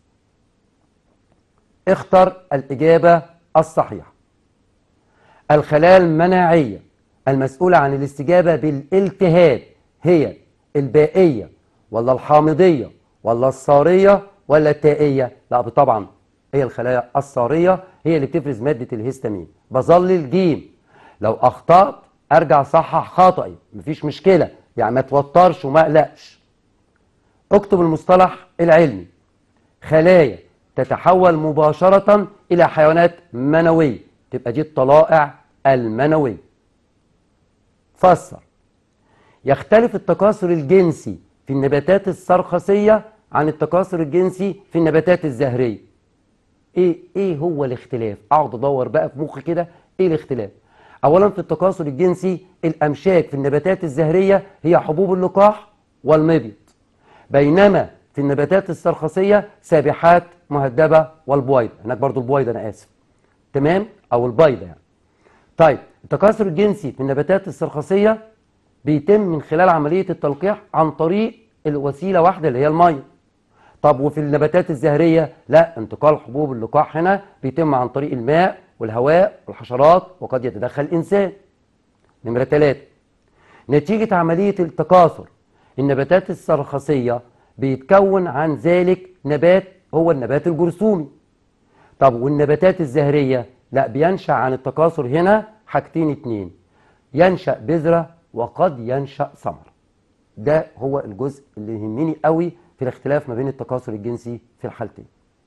اختر الإجابة الصحيحة الخلايا المناعية المسؤولة عن الاستجابة بالالتهاب هي البائية ولا الحامضية ولا الصارية ولا التائية لا طبعا هي الخلايا الصارية هي اللي بتفرز مادة الهستامين بظلل جيم لو أخطأت أرجع صحح خطأي مفيش مشكلة يعني ما توترش وما اقلقش اكتب المصطلح العلمي خلايا تتحول مباشرة إلى حيوانات منوية تبقى دي الطلائع المنوية فسر يختلف التكاثر الجنسي في النباتات السرخسية عن التكاثر الجنسي في النباتات الزهرية ايه ايه هو الاختلاف اقعد ادور بقى في مخي كده ايه الاختلاف اولا في التكاثر الجنسي الامشاك في النباتات الزهرية هي حبوب اللقاح والمبيض بينما في النباتات السرخسية سابحات مهدبة والبويضة هناك برضو البويضة انا اسف تمام او البيضة يعني طيب التكاثر الجنسي في النباتات السرخسية بيتم من خلال عملية التلقيح عن طريق الوسيلة واحدة اللي هي المية طب وفي النباتات الزهرية لا انتقال حبوب اللقاح هنا بيتم عن طريق الماء والهواء والحشرات وقد يتدخل الإنسان نمرة ثلاثة نتيجة عملية التكاثر النباتات السرخسية بيتكون عن ذلك نبات هو النبات الجرثومي طب والنباتات الزهرية لا بينشأ عن التكاثر هنا حاجتين اتنين ينشأ بذرة وقد ينشأ ثمر ده هو الجزء اللي يهمني قوي في الاختلاف ما بين التكاثر الجنسي في الحالتين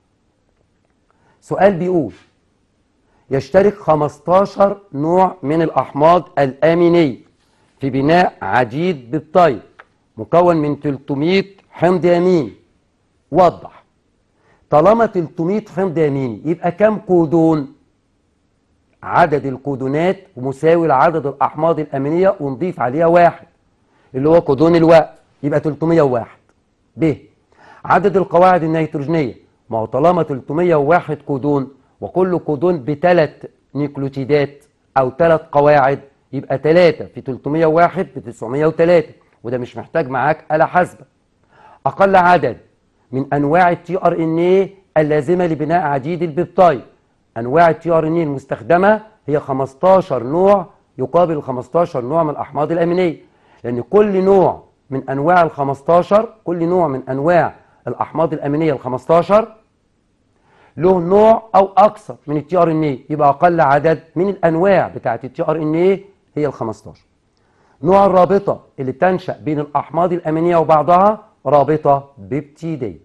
سؤال بيقول يشترك 15 نوع من الأحماض الأمينية في بناء عديد بالطيب مكون من 300 حمض أميني وضح طالما 300 حمض أميني يبقى كم كودون عدد الكودونات مساوي لعدد الأحماض الأمينية ونضيف عليها واحد اللي هو كودون الوقت يبقى 301 ب عدد القواعد النيتروجينية ما هو طالما 301 كودون وكل كودون بثلاث نيوكليوتيدات أو ثلاث قواعد يبقى 3 في 301 في 903 وده مش محتاج معاك آلة حاسبة أقل عدد من أنواع التي ار ان ايه اللازمة لبناء عديد البيبتايد أنواع التي ار ان ايه المستخدمة هي 15 نوع يقابل 15 نوع من الأحماض الأمينية لأن كل نوع من أنواع ال 15 كل نوع من أنواع الأحماض الأمينية ال 15 له نوع أو أكثر من التي ار ان ايه يبقى أقل عدد من الأنواع بتاعة التي ار ان ايه هي ال 15 نوع الرابطة اللي تنشأ بين الأحماض الأمينية وبعضها رابطة بيبتيدية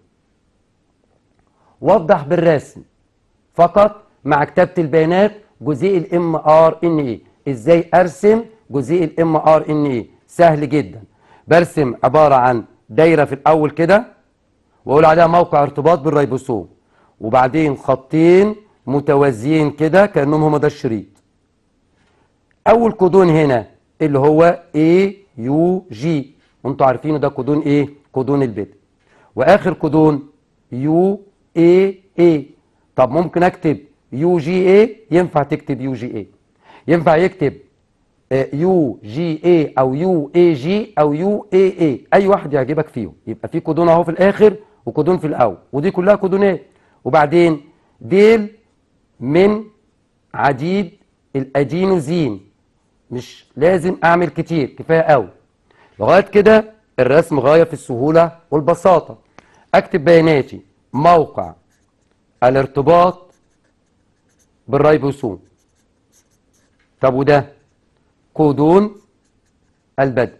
وضح بالرسم فقط مع كتابة البيانات جزيء الام ار ان اي ازاي ارسم جزيء الام ار ان اي سهل جدا برسم عبارة عن دايرة في الاول كده واقول عليها موقع ارتباط بالريبوسوم وبعدين خطين متوازيين كده كانهم هما ده الشريط اول كودون هنا اللي هو اي يو جي وانتوا عارفين ده كودون ايه كودون البدء واخر كودون يو اي اي طب ممكن اكتب يو جي اي ينفع تكتب يو جي اي ينفع يكتب يو جي اي او يو اي جي او يو اي اي اي واحد يعجبك فيهم يبقى في كودون اهو في الاخر وكودون في الاول ودي كلها كودونات وبعدين ديل من عديد الادينوزين مش لازم اعمل كتير كفايه قوي لغايه كده الرسم غايه في السهوله والبساطه اكتب بياناتي موقع الارتباط بالريبوسوم طب وده كودون البدء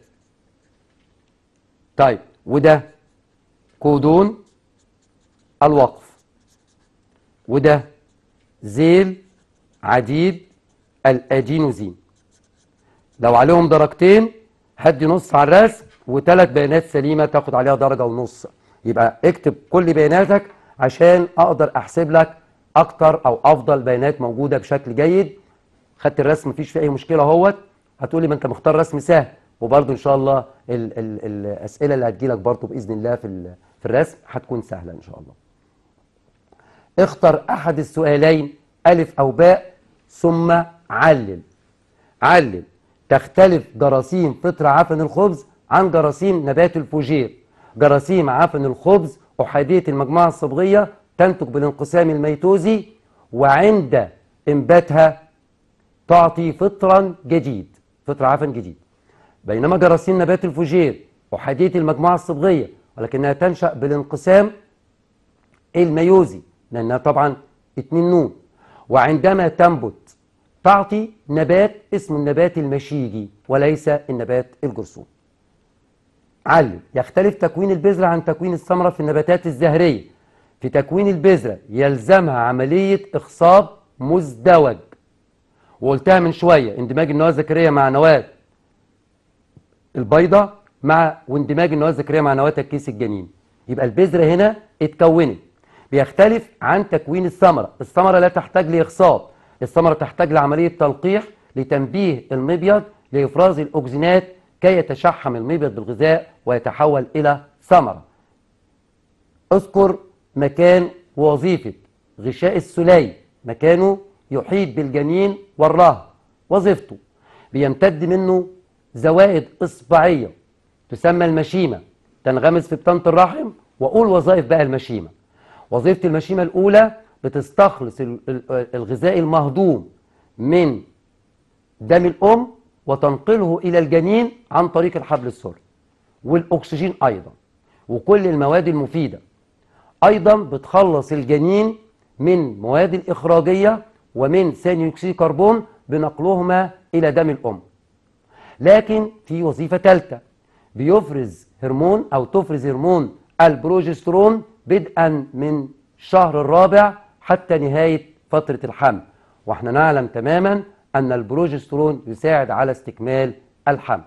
طيب وده كودون الوقف وده ذيل عديد الادينوزين لو عليهم درجتين هدي نص على الرسم وثلاث بيانات سليمه تاخد عليها درجه ونص يبقى اكتب كل بياناتك عشان اقدر احسب لك اكتر او افضل بيانات موجوده بشكل جيد خدت الرسم مفيش فيه اي مشكله اهوت هتقولي ما انت مختار رسم سهل وبرده ان شاء الله ال ال الاسئله اللي هتجيلك برده باذن الله في في الرسم هتكون سهله ان شاء الله اختر احد السؤالين الف او باء ثم علل علل تختلف جراثيم فطر عفن الخبز عن جراثيم نبات الفوجير جراثيم عفن الخبز أحادية المجموعة الصبغية تنتج بالانقسام الميتوزي وعند إنباتها تعطي فطرا جديد فطر عفن جديد بينما جراثيم نبات الفوجير أحادية المجموعة الصبغية ولكنها تنشأ بالانقسام الميوزي لأنها طبعا اتنين نون وعندما تنبت تعطي نبات اسمه النبات المشيجي وليس النبات الجرثومي علم يختلف تكوين البذرة عن تكوين الثمرة في النباتات الزهرية في تكوين البذرة يلزمها عملية إخصاب مزدوج وقلتها من شوية اندماج النواة الذكرية مع نواة البيضة مع واندماج النواة الذكرية مع نواة الكيس الجنين يبقى البذرة هنا اتكونت بيختلف عن تكوين الثمرة الثمرة لا تحتاج لإخصاب الثمرة تحتاج لعملية تلقيح لتنبيه المبيض لإفراز الأكسجينات كي يتشحم المبيض بالغذاء ويتحول إلى ثمرة اذكر مكان ووظيفة غشاء السلي مكانه يحيط بالجنين والرهن وظيفته بيمتد منه زوائد إصبعية تسمى المشيمة تنغمس في بطانة الرحم وأقول وظائف بقى المشيمة وظيفة المشيمة الأولى بتستخلص ال- ال- الغذاء المهضوم من دم الأم وتنقله إلى الجنين عن طريق الحبل السري والأكسجين أيضا وكل المواد المفيدة أيضا بتخلص الجنين من مواد الإخراجية ومن ثاني أكسيد الكربون بنقلهما إلى دم الأم لكن في وظيفة ثالثة بيفرز هرمون أو تفرز هرمون البروجسترون بدءا من الشهر الرابع حتى نهاية فترة الحمل واحنا نعلم تماما أن البروجسترون يساعد على استكمال الحمل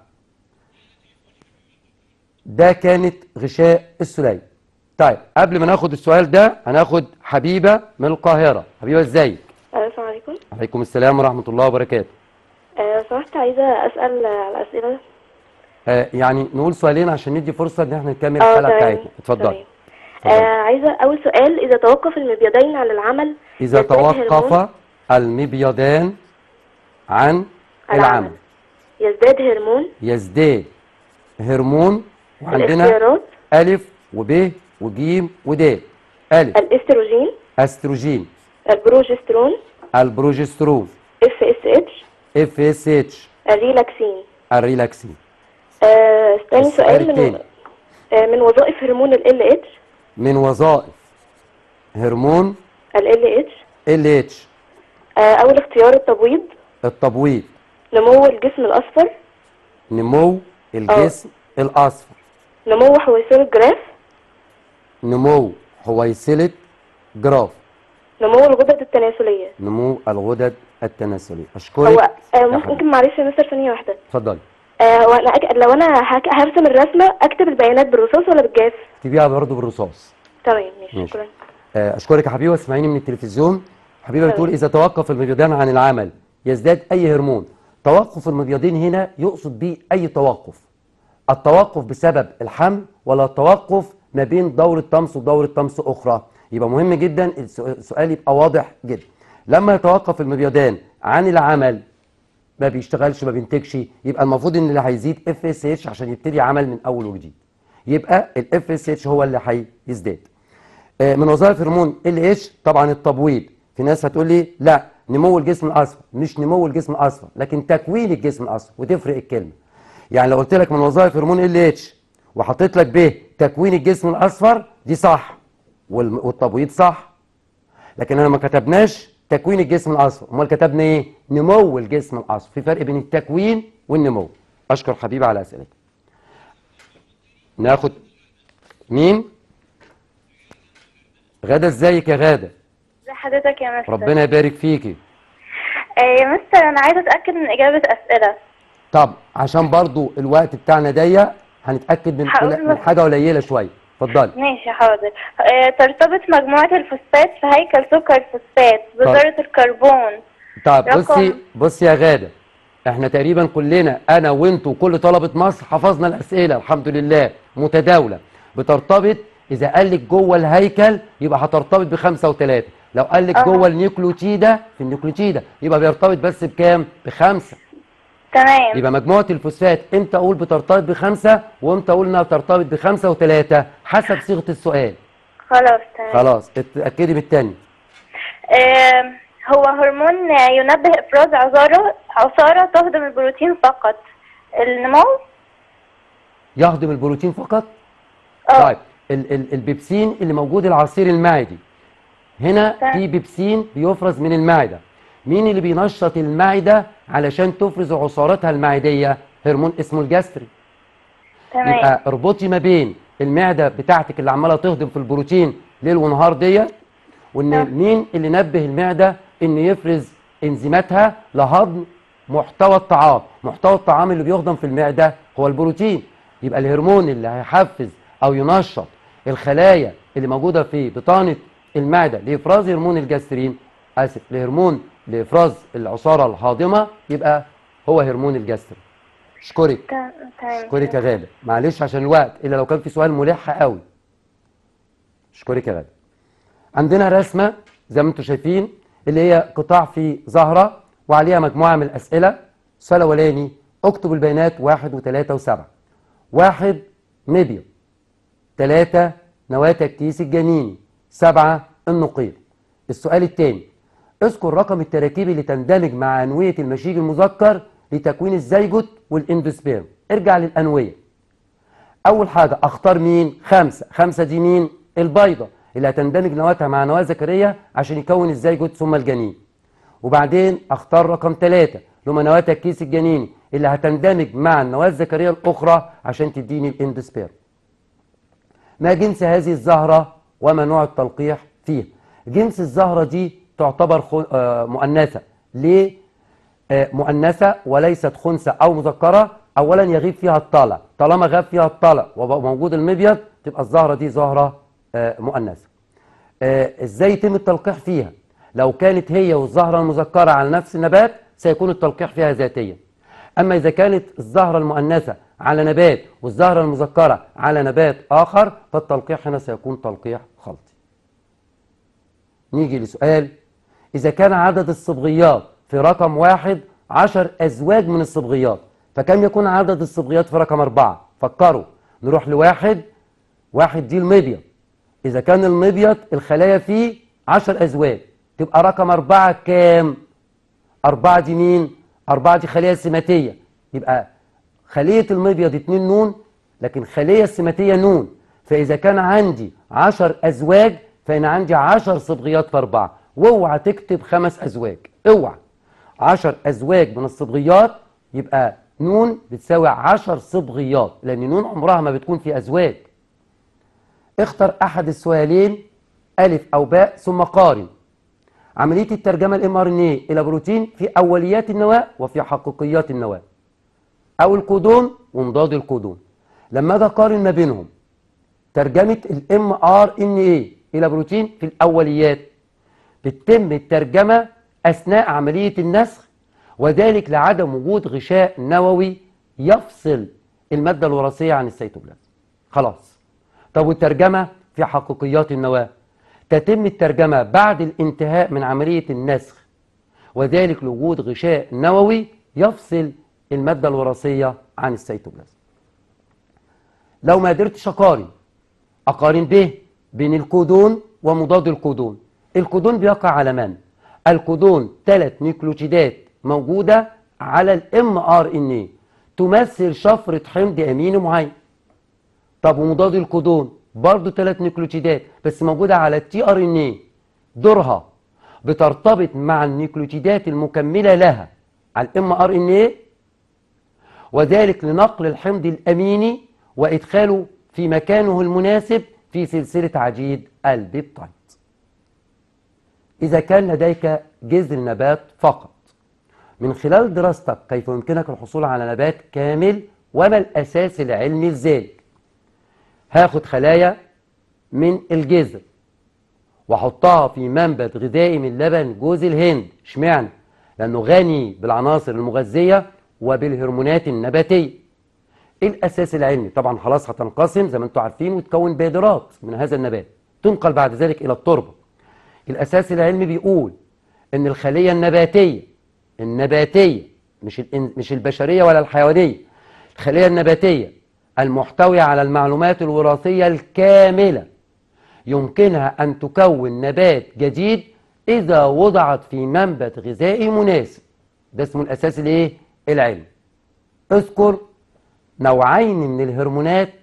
ده كانت غشاء السليم طيب قبل ما ناخد السؤال ده هناخد حبيبة من القاهرة حبيبة ازيك السلام عليكم عليكم السلام ورحمة الله وبركاته آه، لو سمحت عايزة أسأل على أسئلة آه يعني نقول سؤالين عشان ندي فرصة ان احنا نكمل اه الحلقة تمام بتاعتنا اتفضلي تمام. آه عايزة أول سؤال إذا توقف المبيضين عن العمل إذا يزداد هرمون- توقف المبيضان عن العمل يزداد هرمون يزداد هرمون وعندنا الاختيارات ألف وب وج ودال ألف الاستروجين أستروجين البروجسترون البروجسترون اف اس اتش اف اس اتش الريلاكسين الريلاكسين آه تاني السؤال سؤال من التاني. آه من وظائف هرمون ال اتش من وظائف هرمون ال اتش ال اتش أول اختيار التبويض التبويض نمو الجسم الأصفر نمو الجسم الأصفر نمو حويصل الجراف نمو حويصلة جراف نمو الغدد التناسلية نمو الغدد التناسلية هو أشكرك آه حبيبي. ممكن معلش يا مستر ثانية واحدة اتفضلي آه هو انا أك... لو انا هك... هرسم الرسمه اكتب البيانات بالرصاص ولا بالجاف تبيعها برضه بالرصاص تمام ماشي ماشي. شكرا آه، اشكرك يا حبيبه واسمعيني من التلفزيون حبيبه تمام. بتقول اذا توقف المبيضان عن العمل يزداد اي هرمون توقف المبيضين هنا يقصد به اي توقف التوقف بسبب الحمل ولا التوقف ما بين دورة طمس ودورة طمس أخرى يبقى مهم جدا الس- السؤال يبقى واضح جدا لما يتوقف المبيضان عن العمل ما بيشتغلش ما بينتجش يبقى المفروض ان اللي هيزيد اف اس اتش عشان يبتدي عمل من اول وجديد يبقى الاف اس اتش هو اللي هيزداد آه، من وظائف هرمون ال اتش طبعا التبويض في ناس هتقول لي لا نمو الجسم الاصفر مش نمو الجسم الاصفر لكن تكوين الجسم الاصفر وتفرق الكلمه يعني لو قلت لك من وظائف هرمون ال اتش وحطيت لك ب تكوين الجسم الاصفر دي صح والم- والتبويض صح لكن انا ما كتبناش تكوين الجسم الاصفر امال كتبنا ايه نمو الجسم الاصفر في فرق بين التكوين والنمو اشكر حبيبي على اسئلتك ناخد مين غادة ازيك يا غادة ازي حضرتك يا مستر ربنا يبارك فيكي آه يا مستر انا عايزه اتاكد من اجابه اسئله طب عشان برضو الوقت بتاعنا ضيق هنتاكد من, هقول من لك. حاجه قليله شويه اتفضلي ماشي حاضر آه ترتبط مجموعه الفوسفات في هيكل سكر الفوسفات بذره الكربون طب رقم- بصي بصي يا غاده احنا تقريبا كلنا انا وانتوا وكل طلبه مصر حفظنا الاسئله الحمد لله متداوله بترتبط اذا قال لك جوه الهيكل يبقى هترتبط بخمسه وثلاثه لو قال لك أها. جوه النيوكليوتيدا في النيوكليوتيدا يبقى بيرتبط بس بكام بخمسه تمام يبقى مجموعه الفوسفات امتى اقول بترتبط بخمسه وامتى اقول انها بترتبط بخمسه وثلاثه حسب صيغه السؤال خلاص تمام خلاص اتاكدي بالتاني آه هو هرمون آه، ينبه افراز عصاره عصاره تهضم البروتين فقط النمو يهضم البروتين فقط اه طيب ال ال البيبسين اللي موجود العصير المعدي هنا تمام. في بيبسين بيفرز من المعده مين اللي بينشط المعده علشان تفرز عصاراتها المعديه هرمون اسمه الجاسترين تمام يبقى اربطي ما بين المعده بتاعتك اللي عماله تهضم في البروتين ليل ونهار ديت وان نعم. مين اللي نبه المعده ان يفرز انزيماتها لهضم محتوى الطعام محتوى الطعام اللي بيهضم في المعده هو البروتين يبقى الهرمون اللي هيحفز او ينشط الخلايا اللي موجوده في بطانه المعده لافراز هرمون الجاسترين اسف لهرمون لافراز العصاره الهاضمه يبقى هو هرمون الجاسترين اشكرك تمام تمام. اشكرك يا غاده معلش عشان الوقت الا لو كان في سؤال ملح قوي اشكرك يا غاده عندنا رسمه زي ما انتم شايفين اللي هي قطاع في زهره وعليها مجموعه من الاسئله السؤال الاولاني اكتب البيانات واحد وثلاثه وسبعه واحد ميبيا ثلاثه نواه الكيس الجنيني سبعه النقيض السؤال الثاني اذكر رقم التراكيب اللي تندمج مع انويه المشيج المذكر لتكوين الزيجوت والاندوسبيرم ارجع للانويه اول حاجه اختار مين خمسه خمسه دي مين البيضه اللي هتندمج نواتها مع نواه ذكريه عشان يكون الزيجوت ثم الجنين وبعدين اختار رقم ثلاثة اللي هم نواه الكيس الجنيني اللي هتندمج مع النواه الذكريه الاخرى عشان تديني الاندوسبيرم ما جنس هذه الزهرة وما نوع التلقيح فيها جنس الزهرة دي تعتبر خو- آه، مؤنثة ليه آه، مؤنثة وليست خنثى أو مذكرة أولا يغيب فيها الطلع طالما غاب فيها الطلع وبقى موجود المبيض تبقى الزهرة دي زهرة آه، مؤنثة آه، ازاي يتم التلقيح فيها لو كانت هي والزهرة المذكرة على نفس النبات سيكون التلقيح فيها ذاتيا أما إذا كانت الزهرة المؤنثة على نبات والزهرة المذكرة على نبات آخر فالتلقيح هنا سيكون تلقيح خلطي نيجي لسؤال إذا كان عدد الصبغيات في رقم واحد عشر أزواج من الصبغيات فكم يكون عدد الصبغيات في رقم أربعة فكروا نروح لواحد واحد دي المبيض إذا كان المبيض الخلايا فيه عشر أزواج تبقى رقم أربعة كام؟ أربعة دي مين؟ أربعة دي خلية سماتية يبقى خلية المبيض اتنين نون لكن خلية السماتية نون فإذا كان عندي عشر أزواج فأنا عندي عشر صبغيات في أربعة واوعى تكتب خمس أزواج اوعى عشر أزواج من الصبغيات يبقى نون بتساوي عشر صبغيات لأن نون عمرها ما بتكون في أزواج اختر أحد السؤالين ألف أو باء ثم قارن عملية الترجمة الام ار ان ايه الى بروتين في اوليات النواة وفي حقيقيات النواة او الكودون ومضاد الكودون لما اجي اقارن ما بينهم ترجمة الام ار ان ايه الى بروتين في الاوليات بتتم الترجمة اثناء عملية النسخ وذلك لعدم وجود غشاء نووي يفصل المادة الوراثية عن السيتوبلازم خلاص طب والترجمة في حقيقيات النواة تتم الترجمة بعد الانتهاء من عملية النسخ وذلك لوجود غشاء نووي يفصل المادة الوراثية عن السيتوبلازم لو ما قدرتش أقارن أقارن به بين الكودون ومضاد الكودون الكودون بيقع على من؟ الكودون ثلاث نيوكليوتيدات موجودة على الام ار ان اي تمثل شفرة حمض اميني معين طب ومضاد الكودون برضه ثلاث نيوكليوتيدات بس موجودة على التي ار ان اي دورها بترتبط مع النيوكليوتيدات المكملة لها على الام ار ان اي وذلك لنقل الحمض الاميني وادخاله في مكانه المناسب في سلسلة عجيد البيبتايد إذا كان لديك جذر نبات فقط من خلال دراستك كيف يمكنك الحصول على نبات كامل وما الأساس العلمي لذلك هاخد خلايا من الجذر واحطها في منبت غذائي من لبن جوز الهند اشمعنى لانه غني بالعناصر المغذيه وبالهرمونات النباتيه ايه الاساس العلمي طبعا خلاص هتنقسم زي ما انتم عارفين وتكون بادرات من هذا النبات تنقل بعد ذلك الى التربه الاساس العلمي بيقول ان الخليه النباتيه النباتيه مش الإن- مش البشريه ولا الحيوانيه الخليه النباتيه المحتويه على المعلومات الوراثيه الكامله يمكنها ان تكون نبات جديد اذا وضعت في منبت غذائي مناسب ده اسمه الاساس الايه العلمي اذكر نوعين من الهرمونات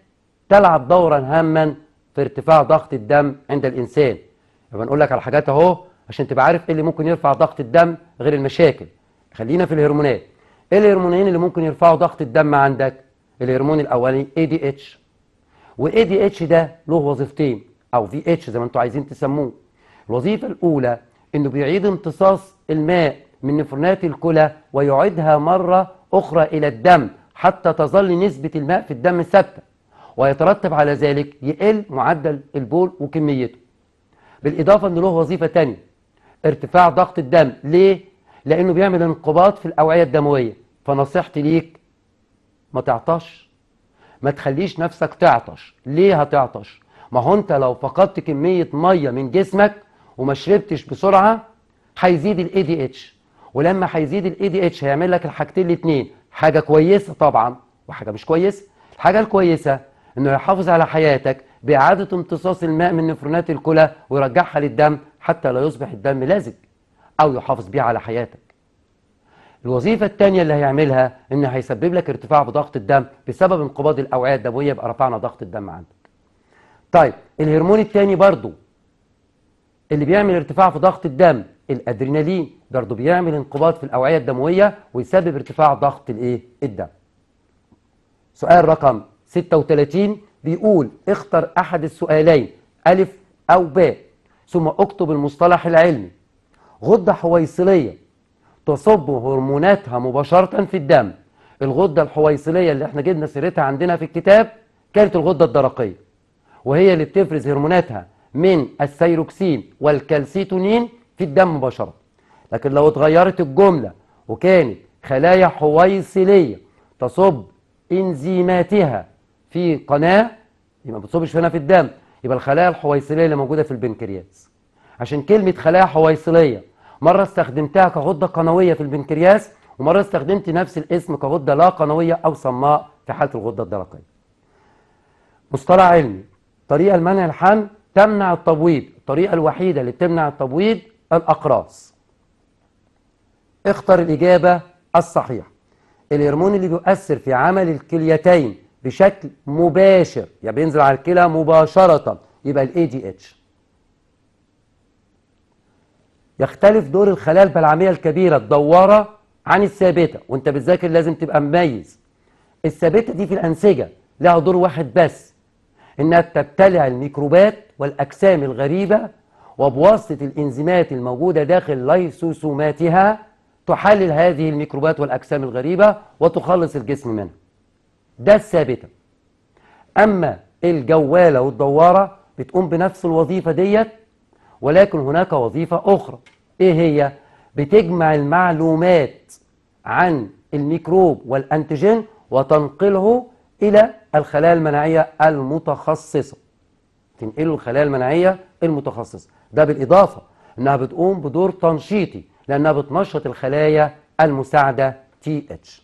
تلعب دورا هاما في ارتفاع ضغط الدم عند الانسان يبقى نقول لك على حاجات اهو عشان تبقى عارف ايه اللي ممكن يرفع ضغط الدم غير المشاكل خلينا في الهرمونات ايه الهرمونين اللي ممكن يرفعوا ضغط الدم عندك الهرمون الاولاني اي دي اتش واي دي اتش ده له وظيفتين او في اتش زي ما انتم عايزين تسموه الوظيفه الاولى انه بيعيد امتصاص الماء من نفرونات الكلى ويعيدها مره اخرى الى الدم حتى تظل نسبه الماء في الدم ثابته ويترتب على ذلك يقل معدل البول وكميته بالاضافه ان له وظيفه تانية ارتفاع ضغط الدم ليه لانه بيعمل انقباض في الاوعيه الدمويه فنصيحتي ليك ما تعطش ما تخليش نفسك تعطش ليه هتعطش ما هو انت لو فقدت كميه ميه من جسمك وما شربتش بسرعه هيزيد الاي دي اتش ولما هيزيد الاي دي اتش هيعمل لك الحاجتين الاثنين حاجه كويسه طبعا وحاجه مش كويسه الحاجه الكويسه انه يحافظ على حياتك باعاده امتصاص الماء من نفرونات الكلى ويرجعها للدم حتى لا يصبح الدم لزج او يحافظ بيه على حياتك الوظيفة الثانية اللي هيعملها إن هيسبب لك ارتفاع في ضغط الدم بسبب انقباض الأوعية الدموية يبقى رفعنا ضغط الدم عندك. طيب الهرمون الثاني برضو اللي بيعمل ارتفاع في ضغط الدم الأدرينالين برضو بيعمل انقباض في الأوعية الدموية ويسبب ارتفاع ضغط الإيه؟ الدم. سؤال رقم 36 بيقول اختر أحد السؤالين ألف أو باء ثم اكتب المصطلح العلمي غدة حويصلية تصب هرموناتها مباشرة في الدم الغدة الحويصلية اللي احنا جبنا سيرتها عندنا في الكتاب كانت الغدة الدرقية وهي اللي بتفرز هرموناتها من السيروكسين والكالسيتونين في الدم مباشرة لكن لو اتغيرت الجملة وكانت خلايا حويصلية تصب انزيماتها في قناة يبقى ما بتصبش هنا في الدم يبقى الخلايا الحويصلية اللي موجودة في البنكرياس عشان كلمة خلايا حويصلية مرة استخدمتها كغدة قنوية في البنكرياس ومرة استخدمت نفس الاسم كغدة لا قنوية أو صماء في حالة الغدة الدرقية. مصطلح علمي طريقة لمنع الحمل تمنع التبويض، الطريقة الوحيدة اللي بتمنع التبويض الأقراص. اختر الإجابة الصحيحة. الهرمون اللي بيؤثر في عمل الكليتين بشكل مباشر يعني بينزل على الكلى مباشرة يبقى الاي دي اتش. يختلف دور الخلايا البلعمية الكبيرة الدوارة عن الثابتة وانت بتذاكر لازم تبقى مميز الثابتة دي في الأنسجة لها دور واحد بس إنها بتبتلع الميكروبات والأجسام الغريبة وبواسطة الإنزيمات الموجودة داخل ليسوسوماتها تحلل هذه الميكروبات والأجسام الغريبة وتخلص الجسم منها ده الثابتة أما الجوالة والدوارة بتقوم بنفس الوظيفة ديت ولكن هناك وظيفة أخرى إيه هي؟ بتجمع المعلومات عن الميكروب والأنتيجين وتنقله إلى الخلايا المناعية المتخصصة تنقله الخلايا المناعية المتخصصة ده بالإضافة إنها بتقوم بدور تنشيطي لأنها بتنشط الخلايا المساعدة تي اتش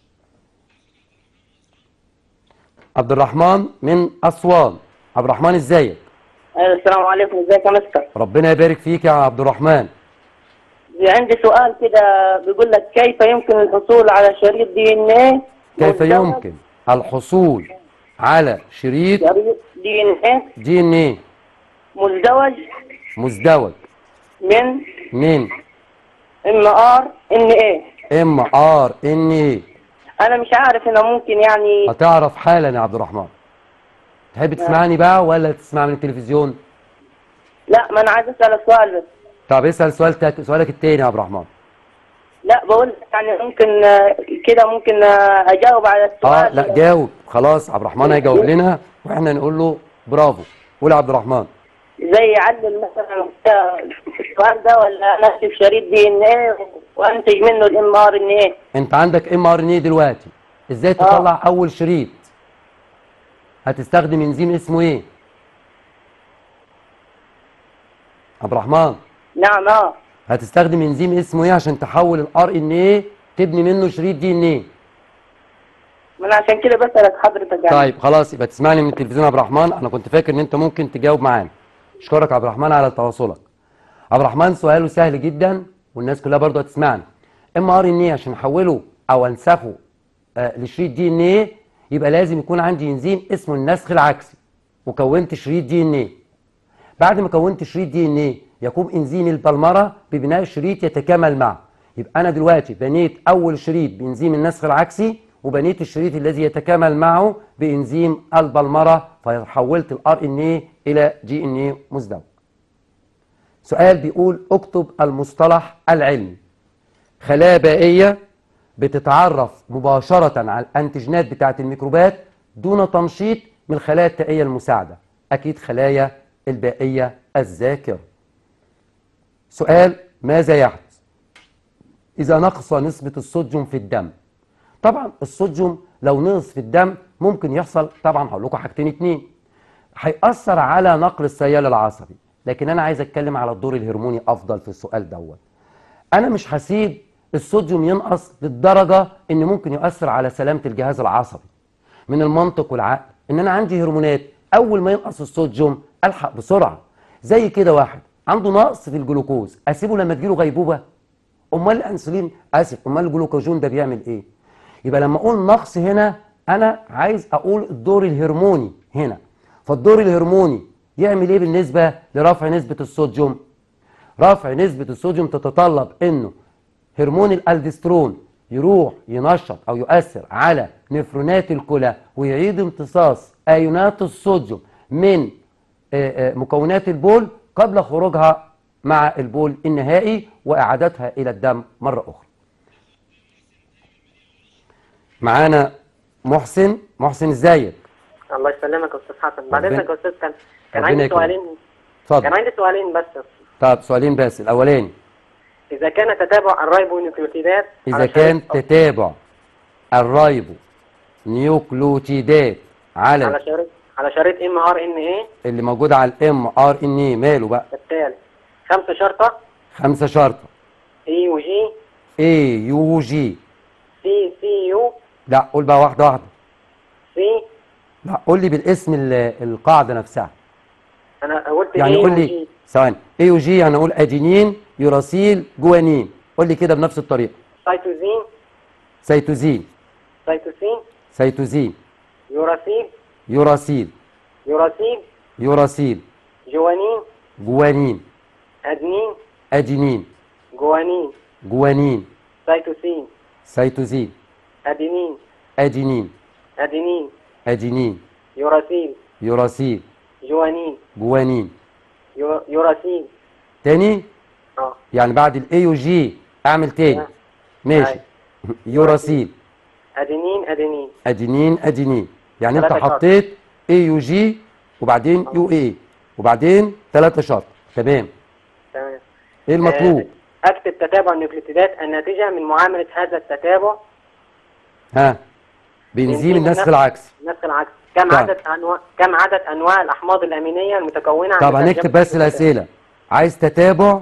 عبد الرحمن من أسوان عبد الرحمن ازيك؟ السلام عليكم ازيك يا مستر ربنا يبارك فيك يا عبد الرحمن عندي سؤال كده بيقول لك كيف يمكن الحصول على شريط دي ان ايه كيف يمكن الحصول على شريط شريط دي ان ايه دي ان ايه مزدوج مزدوج من من ام ار ان ايه ام ار ان ايه انا مش عارف انا ممكن يعني هتعرف حالا يا عبد الرحمن تحب تسمعني بقى ولا تسمع من التلفزيون لا ما انا عايز اسالك سؤال بس طب اسال سؤالك سؤالك التاني يا عبد الرحمن لا بقول لك يعني ممكن آه، كده ممكن آه، اجاوب على السؤال اه لا جاوب خلاص عبد الرحمن هيجاوب لنا واحنا نقول له برافو قول يا عبد الرحمن زي يعلل مثلا السؤال ده ولا انا اكتب شريط دي ان ايه وانتج منه الام ار ان ايه انت عندك ام ار ان ايه دلوقتي ازاي تطلع اول شريط هتستخدم انزيم اسمه ايه عبد الرحمن نعم اه هتستخدم انزيم اسمه ايه عشان تحول الار ان ايه تبني منه شريط دي ان ايه ما انا عشان كده بسالك حضرتك يعني طيب خلاص يبقى تسمعني من التلفزيون يا عبد الرحمن انا كنت فاكر ان انت ممكن تجاوب معانا اشكرك يا عبد الرحمن على تواصلك عبد الرحمن سؤاله سهل جدا والناس كلها برضه هتسمعنا ام ار ان ايه عشان احوله او انسخه آه لشريط دي ان ايه يبقى لازم يكون عندي انزيم اسمه النسخ العكسي وكونت شريط دي ان ايه بعد ما كونت شريط دي ان ايه يقوم انزيم البلمره ببناء شريط يتكامل معه يبقى انا دلوقتي بنيت اول شريط بانزيم النسخ العكسي وبنيت الشريط الذي يتكامل معه بانزيم البلمره فحولت الار ان ايه الى جي ان ايه مزدوج سؤال بيقول اكتب المصطلح العلمي خلايا بائيه بتتعرف مباشره على الانتيجينات بتاعه الميكروبات دون تنشيط من الخلايا التائيه المساعده اكيد خلايا البائيه الذاكره سؤال ماذا يحدث إذا نقص نسبة الصوديوم في الدم طبعا الصوديوم لو نقص في الدم ممكن يحصل طبعا هقول لكم حاجتين اتنين هيأثر على نقل السيال العصبي لكن أنا عايز أتكلم على الدور الهرموني أفضل في السؤال دوت أنا مش هسيب الصوديوم ينقص للدرجة إن ممكن يؤثر على سلامة الجهاز العصبي من المنطق والعقل إن أنا عندي هرمونات أول ما ينقص الصوديوم ألحق بسرعة زي كده واحد عنده نقص في الجلوكوز أسيبه لما تجيله غيبوبة امال الانسولين اسف امال الجلوكاجون ده بيعمل ايه يبقى لما اقول نقص هنا انا عايز اقول الدور الهرموني هنا فالدور الهرموني يعمل ايه بالنسبه لرفع نسبه الصوديوم رفع نسبه الصوديوم تتطلب انه هرمون الالدسترون يروح ينشط او يؤثر على نفرونات الكلى ويعيد امتصاص ايونات الصوديوم من آه، آه، مكونات البول قبل خروجها مع البول النهائي واعادتها الى الدم مره اخرى. معانا محسن محسن ازيك؟ الله يسلمك يا استاذ حسن بعد ربنا- اذنك يا استاذ كان كان ربنا عندي يكرمك. سؤالين اتفضل كان عندي سؤالين بس طب سؤالين بس الاولاني اذا كان تتابع الريبونيوكليوتيدات اذا على كان شريط- تتابع الرايبو نيوكلوتيدات على على شريط على شريط ام ار ان ايه اللي موجود على الام ار ان اي ماله بقى التالي خمسة شرطة خمسة شرطة اي وجي اي يو جي سي سي يو لا قول بقى واحدة واحدة سي لا قول لي بالاسم ال- القاعدة نفسها انا قلت يعني اي قول لي وجي ثواني اي يو جي هنقول ادينين يوراسيل جوانين قول لي كده بنفس الطريقة سيتوزين سيتوزين سيتوسين سيتوزين يوراسيل يوراسيل يوراسيل يوراسيل جوانين جوانين ادنين ادينين جوانين جوانين سيتوسين سيتوزين ادينين ادينين ادينين ادينين يوراسيل يوراسيل جوانين جوانين يو- يوراسيل تاني اه يعني بعد الاي يو جي اعمل تاني آه. ماشي أيوة. يوراسيل ادينين ادينين ادينين ادينين يعني انت ثلاثة شرط. حطيت اي يو جي وبعدين يو اي وبعدين ثلاثة شرط تمام تمام ايه المطلوب آه، اكتب تتابع النيوكليوتيدات الناتجه من معامله هذا التتابع ها بنزيم بنزيم النسخ النسخ. العكسي نفس العكس كم طيب. عدد انواع كم عدد انواع الاحماض الامينيه المتكونه عن طب ترجمة هنكتب بس النيوكليوتيدات؟ الاسئله عايز تتابع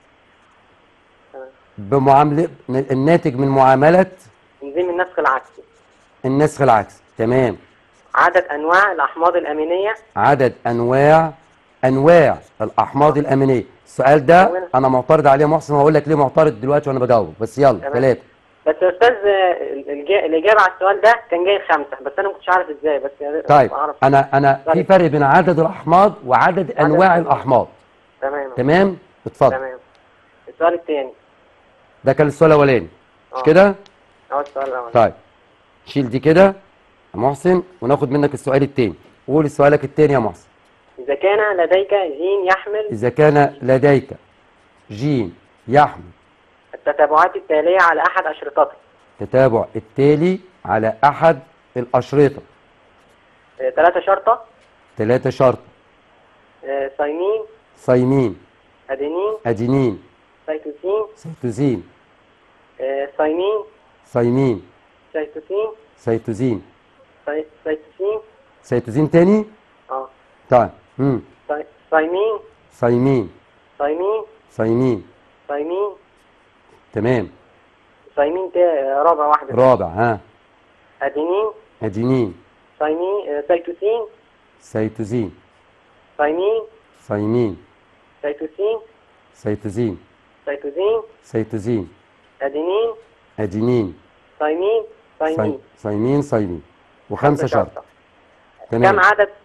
تمام. بمعامله الناتج من معامله انزيم النسخ العكسي النسخ العكسي تمام عدد انواع الاحماض الامينيه عدد انواع انواع الاحماض الامينيه السؤال ده انا معترض عليه يا محسن وهقول لك ليه معترض دلوقتي وانا بجاوب بس يلا تمام. ثلاثه بس يا استاذ آه، الإجا- الاجابه على السؤال ده كان جاي خمسه بس انا ما كنتش عارف ازاي بس يا ريت طيب اعرف انا انا في طيب. فرق بين عدد الاحماض وعدد انواع الأنواع. الاحماض تمام تمام اتفضل تمام السؤال الثاني ده كان السؤال الاولاني مش آه. كده اهو السؤال الاول طيب شيل دي كده يا محسن وناخد منك السؤال التاني قول سؤالك التاني يا محسن اذا كان لديك جين يحمل إذا كان لديك جين يحمل التتابعات التاليه على احد اشرطته تتابع التالي على أحد الأشرطة آه، ثلاثه شرطه ثلاثة شرط آه، صينين صيمين ادينين أدينين سيتوسين سيتوزين آه، صينين صيمين سيتوسين سيتوزين سي- سيتوسين سيتوزين تاني اه طيب امم صي- صيمين صيمين صيمين صيمين صيمين تمام صيمين تا- رابع واحدة رابع ها أدينين أدينين صيمين آه، سيتوسين سيتوزين صيمين صيمين سيتوسين سيتوزين سيتوزين سيتوزين أدينين أدينين صيمين صي- صيمين صيمين صيمين وخمسة شرط كم تمام عدد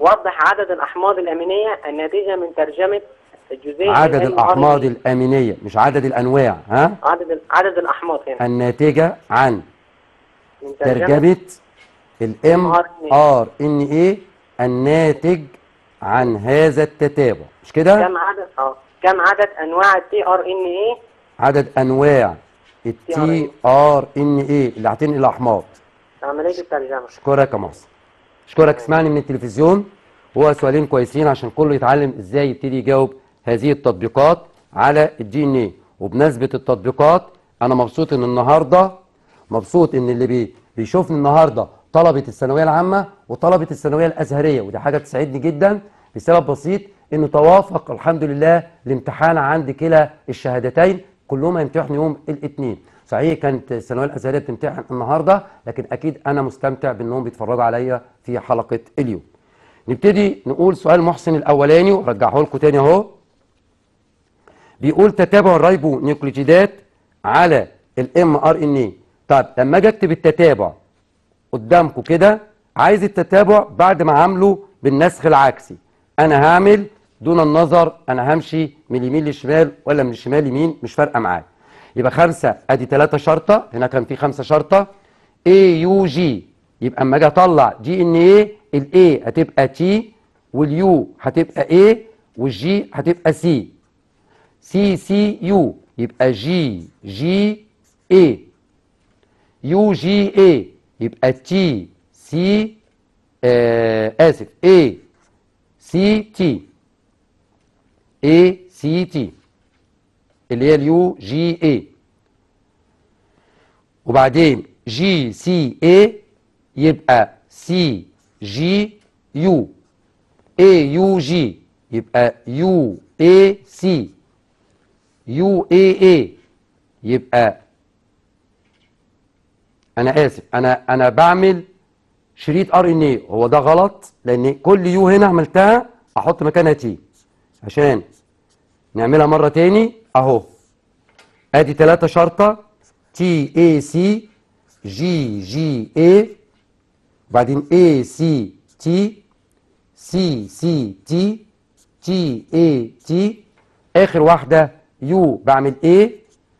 وضح عدد الأحماض الأمينية الناتجة من ترجمة الجزيء عدد ال الأحماض mRNA. الأمينية مش عدد الأنواع ها عدد ال- عدد الأحماض هنا الناتجة عن من ترجمة ترجمة الام mRNA. ار ان ايه الناتج عن هذا التتابع مش كده كم عدد اه كم عدد أنواع التي ار ان ايه عدد انواع التي ار ان ايه اللي هتنقل الاحماض عملية الترجمة اشكرك يا محسن اشكرك اسمعني من التلفزيون هو سؤالين كويسين عشان كله يتعلم ازاي يبتدي يجاوب هذه التطبيقات على الدي ان ايه وبمناسبه التطبيقات انا مبسوط ان النهارده مبسوط ان اللي بي بيشوفني النهارده طلبه الثانويه العامه وطلبه الثانويه الازهريه ودي حاجه تسعدني جدا بسبب بسيط انه توافق الحمد لله الامتحان عند كلا الشهادتين كلهم هيمتحنوا يوم الاثنين صحيح كانت الثانويه الازهريه بتمتحن النهارده لكن اكيد انا مستمتع بانهم بيتفرجوا عليا في حلقه اليوم نبتدي نقول سؤال محسن الاولاني وارجعه لكم تاني اهو بيقول تتابع الريبو نيوكليتيدات على الام ار ان اي طيب لما اجي اكتب التتابع قدامكم كده عايز التتابع بعد ما عامله بالنسخ العكسي انا هعمل دون النظر انا همشي من اليمين للشمال ولا من الشمال يمين مش فارقه معايا يبقى خمسه ادي ثلاثه شرطه هنا كان في خمسه شرطه اي يو جي يبقى اما اجي اطلع جي ان ايه الاي هتبقى تي واليو هتبقى ايه والجي هتبقى سي سي سي يو يبقى جي جي اي يو جي اي يبقى تي سي آه اسف اي سي تي اي سي تي اللي هي اليو جي اي وبعدين جي سي اي يبقى سي جي يو اي يو جي يبقى يو اي سي يو اي اي يبقى انا اسف انا انا بعمل شريط ار ان اي هو ده غلط لان كل يو هنا عملتها احط مكانها تي عشان نعملها مره تاني اهو ادي ثلاثة شرطة تي اي سي جي جي اي وبعدين اي سي تي سي سي تي تي اي تي اخر واحدة يو بعمل ايه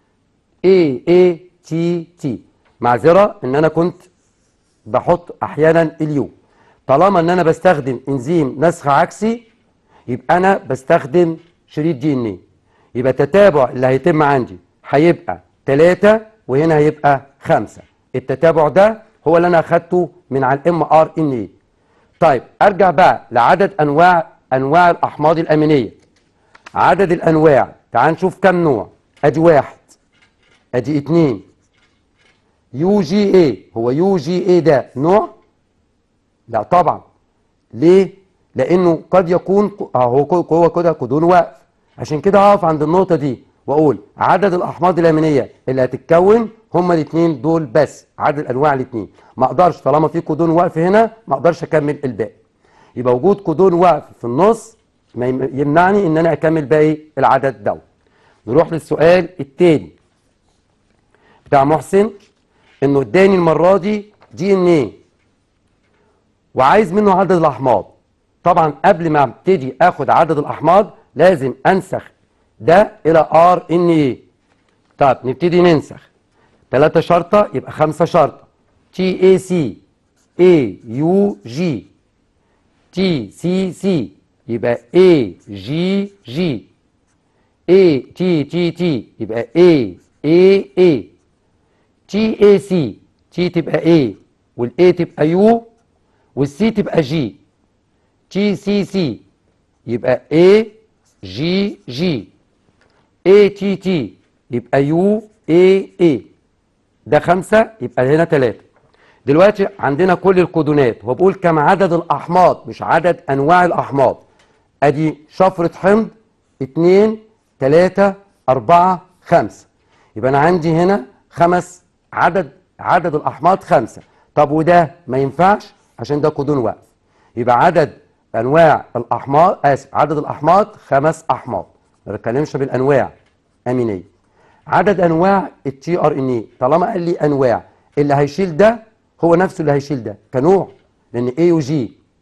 اي اي تي تي معذرة ان انا كنت بحط احيانا اليو طالما ان انا بستخدم انزيم نسخ عكسي يبقى انا بستخدم شريط دي ان ايه يبقى التتابع اللي هيتم عندي هيبقى 3 وهنا هيبقى 5 التتابع ده هو اللي انا اخدته من على الام ار ان اي طيب ارجع بقى لعدد انواع انواع الاحماض الامينيه عدد الانواع تعال نشوف كم نوع ادي واحد ادي اتنين يو جي اي هو يو جي اي ده نوع لا طبعا ليه لانه قد يكون اهو هو كده كودون واقف عشان كده هقف عند النقطه دي واقول عدد الاحماض الامينيه اللي هتتكون هما الاثنين دول بس عدد الانواع الاثنين ما اقدرش طالما في كودون واقف هنا ما اقدرش اكمل الباقي يبقى وجود كودون واقف في النص ما يم- يمنعني ان انا اكمل باقي العدد ده نروح للسؤال الثاني بتاع محسن انه اداني المره دي دي ان ايه وعايز منه عدد الاحماض طبعا قبل ما ابتدي اخد عدد الاحماض لازم انسخ ده الى ار ان ايه طب نبتدي ننسخ ثلاثة شرطة يبقى خمسة شرطة تي اي سي اي يو جي تي سي سي يبقى اي جي جي اي تي تي تي يبقى اي اي اي تي اي سي تي تبقى اي والاي تبقى يو والسي تبقى جي تي سي سي يبقى اي جي جي اي تي تي يبقى يو اي اي ده خمسة يبقى هنا ثلاثة دلوقتي عندنا كل الكودونات هو بيقول كم عدد الأحماض مش عدد أنواع الأحماض أدي شفرة حمض اتنين تلاتة أربعة خمسة يبقى أنا عندي هنا خمس عدد عدد الأحماض خمسة طب وده ما ينفعش عشان ده كودون واقف يبقى عدد أنواع الأحماض آسف عدد الأحماض خمس أحماض ما بتكلمش بالأنواع أمينية عدد انواع التي ار ان اي طالما قال لي انواع اللي هيشيل ده هو نفسه اللي هيشيل ده كنوع لان اي وجي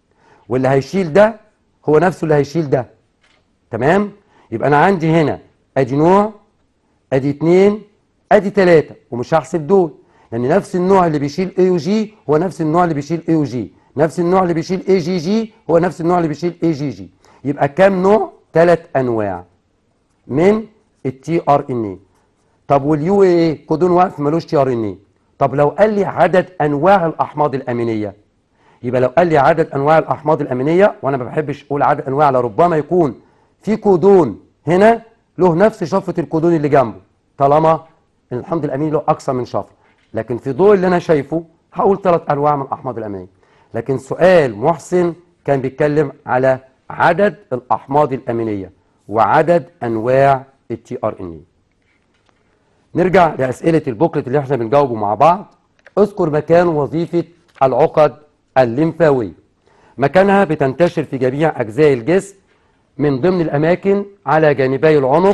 واللي هيشيل ده هو نفسه اللي هيشيل ده تمام يبقى انا عندي هنا ادي نوع ادي اتنين ادي تلاتة ومش هحسب دول لان نفس النوع اللي بيشيل اي وجي هو نفس النوع اللي بيشيل اي وجي نفس النوع اللي بيشيل اي جي جي هو نفس النوع اللي بيشيل اي جي جي يبقى كام نوع ثلاث انواع من التي ار ان اي طب واليو اي كودون واقف ملوش تي ار ان اي طب لو قال لي عدد انواع الاحماض الامينيه يبقى لو قال لي عدد انواع الاحماض الامينيه وانا ما بحبش اقول عدد انواع لربما يكون في كودون هنا له نفس شفره الكودون اللي جنبه طالما ان الحمض الاميني له اكثر من شفره لكن في ضوء اللي انا شايفه هقول ثلاث انواع من الاحماض الامينيه لكن سؤال محسن كان بيتكلم على عدد الاحماض الامينيه وعدد انواع التي ار ان اي نرجع لاسئله البوكلت اللي احنا بنجاوبه مع بعض اذكر مكان وظيفه العقد الليمفاويه مكانها بتنتشر في جميع اجزاء الجسم من ضمن الاماكن على جانبي العنق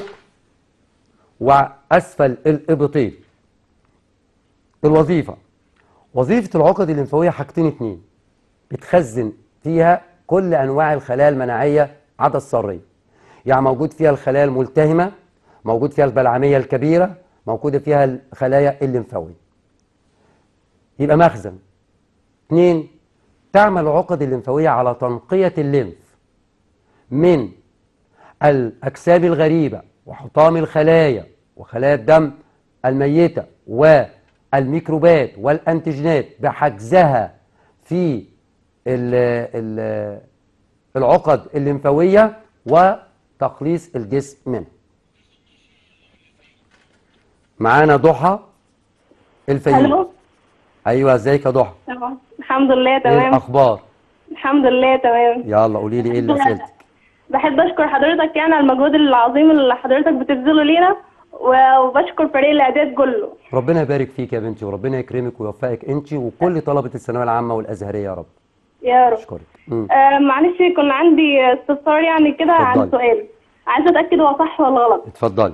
واسفل الابطين الوظيفه وظيفه العقد الليمفاويه حاجتين اتنين بتخزن فيها كل انواع الخلايا المناعيه عدا السريه يعني موجود فيها الخلايا الملتهمه موجود فيها البلعميه الكبيره موجوده فيها الخلايا الليمفاويه يبقى مخزن اثنين تعمل العقد الليمفاويه على تنقيه الليمف من الاجسام الغريبه وحطام الخلايا وخلايا الدم الميته والميكروبات والانتيجينات بحجزها في ال ال العقد الليمفاويه وتقليص الجسم منها معانا ضحى الفيوم الو ايوه ازيك يا ضحى تمام الحمد لله ايه تمام الاخبار الحمد لله تمام يلا قولي لي ايه اللي اسئلتك بحب اشكر حضرتك يعني على المجهود العظيم اللي حضرتك بتبذله لينا و- وبشكر فريق الاعداد كله ربنا يبارك فيك يا بنتي وربنا يكرمك ويوفقك انت وكل طلبه الثانويه العامه والازهريه يا رب يا رب اشكرك مم. آه معلش كان عندي استفسار يعني كده عن اتفضلي. سؤال عايزه اتاكد هو صح ولا غلط اتفضلي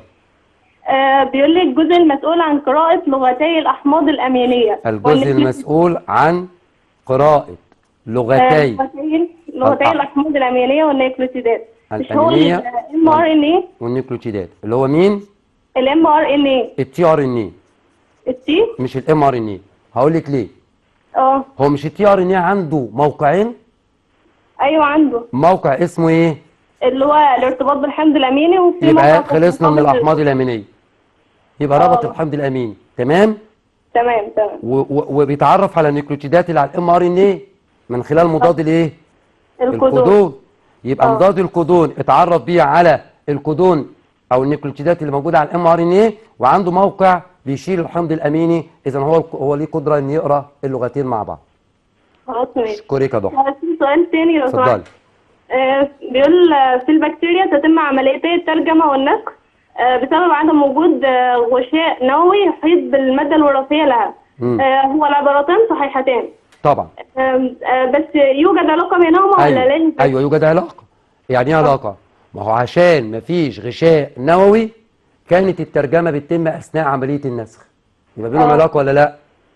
آه بيقول لي الجزء المسؤول عن قراءه لغتي الاحماض الامينيه الجزء المسؤول عن قراءه لغتي لغتي لغتي الأح- الاحماض الامينيه والنيوكليوتيدات مش هو الأمينية الام ار ان اي والنيوكليوتيدات اللي هو مين الام ار ان اي التي ار ان اي التي مش الام ار ان اي هقول لك ليه اه هو مش التي ار ان اي عنده موقعين ايوه عنده موقع اسمه ايه اللي هو الارتباط بالحمض الاميني وفي يبقى موقع خلصنا من مرتبط الاحماض الامينيه يبقى آه. ربط الحمض الاميني تمام تمام تمام و- و- وبيتعرف على النيوكليوتيدات اللي على الام ار ان ايه من خلال مضاد الايه الكودون يبقى آه. مضاد الكودون اتعرف بيه على الكودون او النيوكليوتيدات اللي موجوده على الام ار ان ايه وعنده موقع بيشيل الحمض الاميني اذا هو هو ليه قدره ان يقرا اللغتين مع بعض خلاص ماشي اشكرك يا ضحى آه، في سؤال تاني لو اتفضلي سمحت آه، بيقول آه، في البكتيريا تتم عمليتي الترجمة والنسخ آه، بسبب عدم وجود آه، غشاء نووي يحيط بالمادة الوراثية لها مم. آه، هو العبارتان صحيحتان طبعا آم، آه، بس يوجد علاقة بينهما ولا ايوه لازم ايوه يوجد علاقه يعني ايه علاقه ما هو عشان ما فيش غشاء نووي كانت الترجمه بتتم اثناء عمليه النسخ يبقى بينهم آه. علاقه ولا لا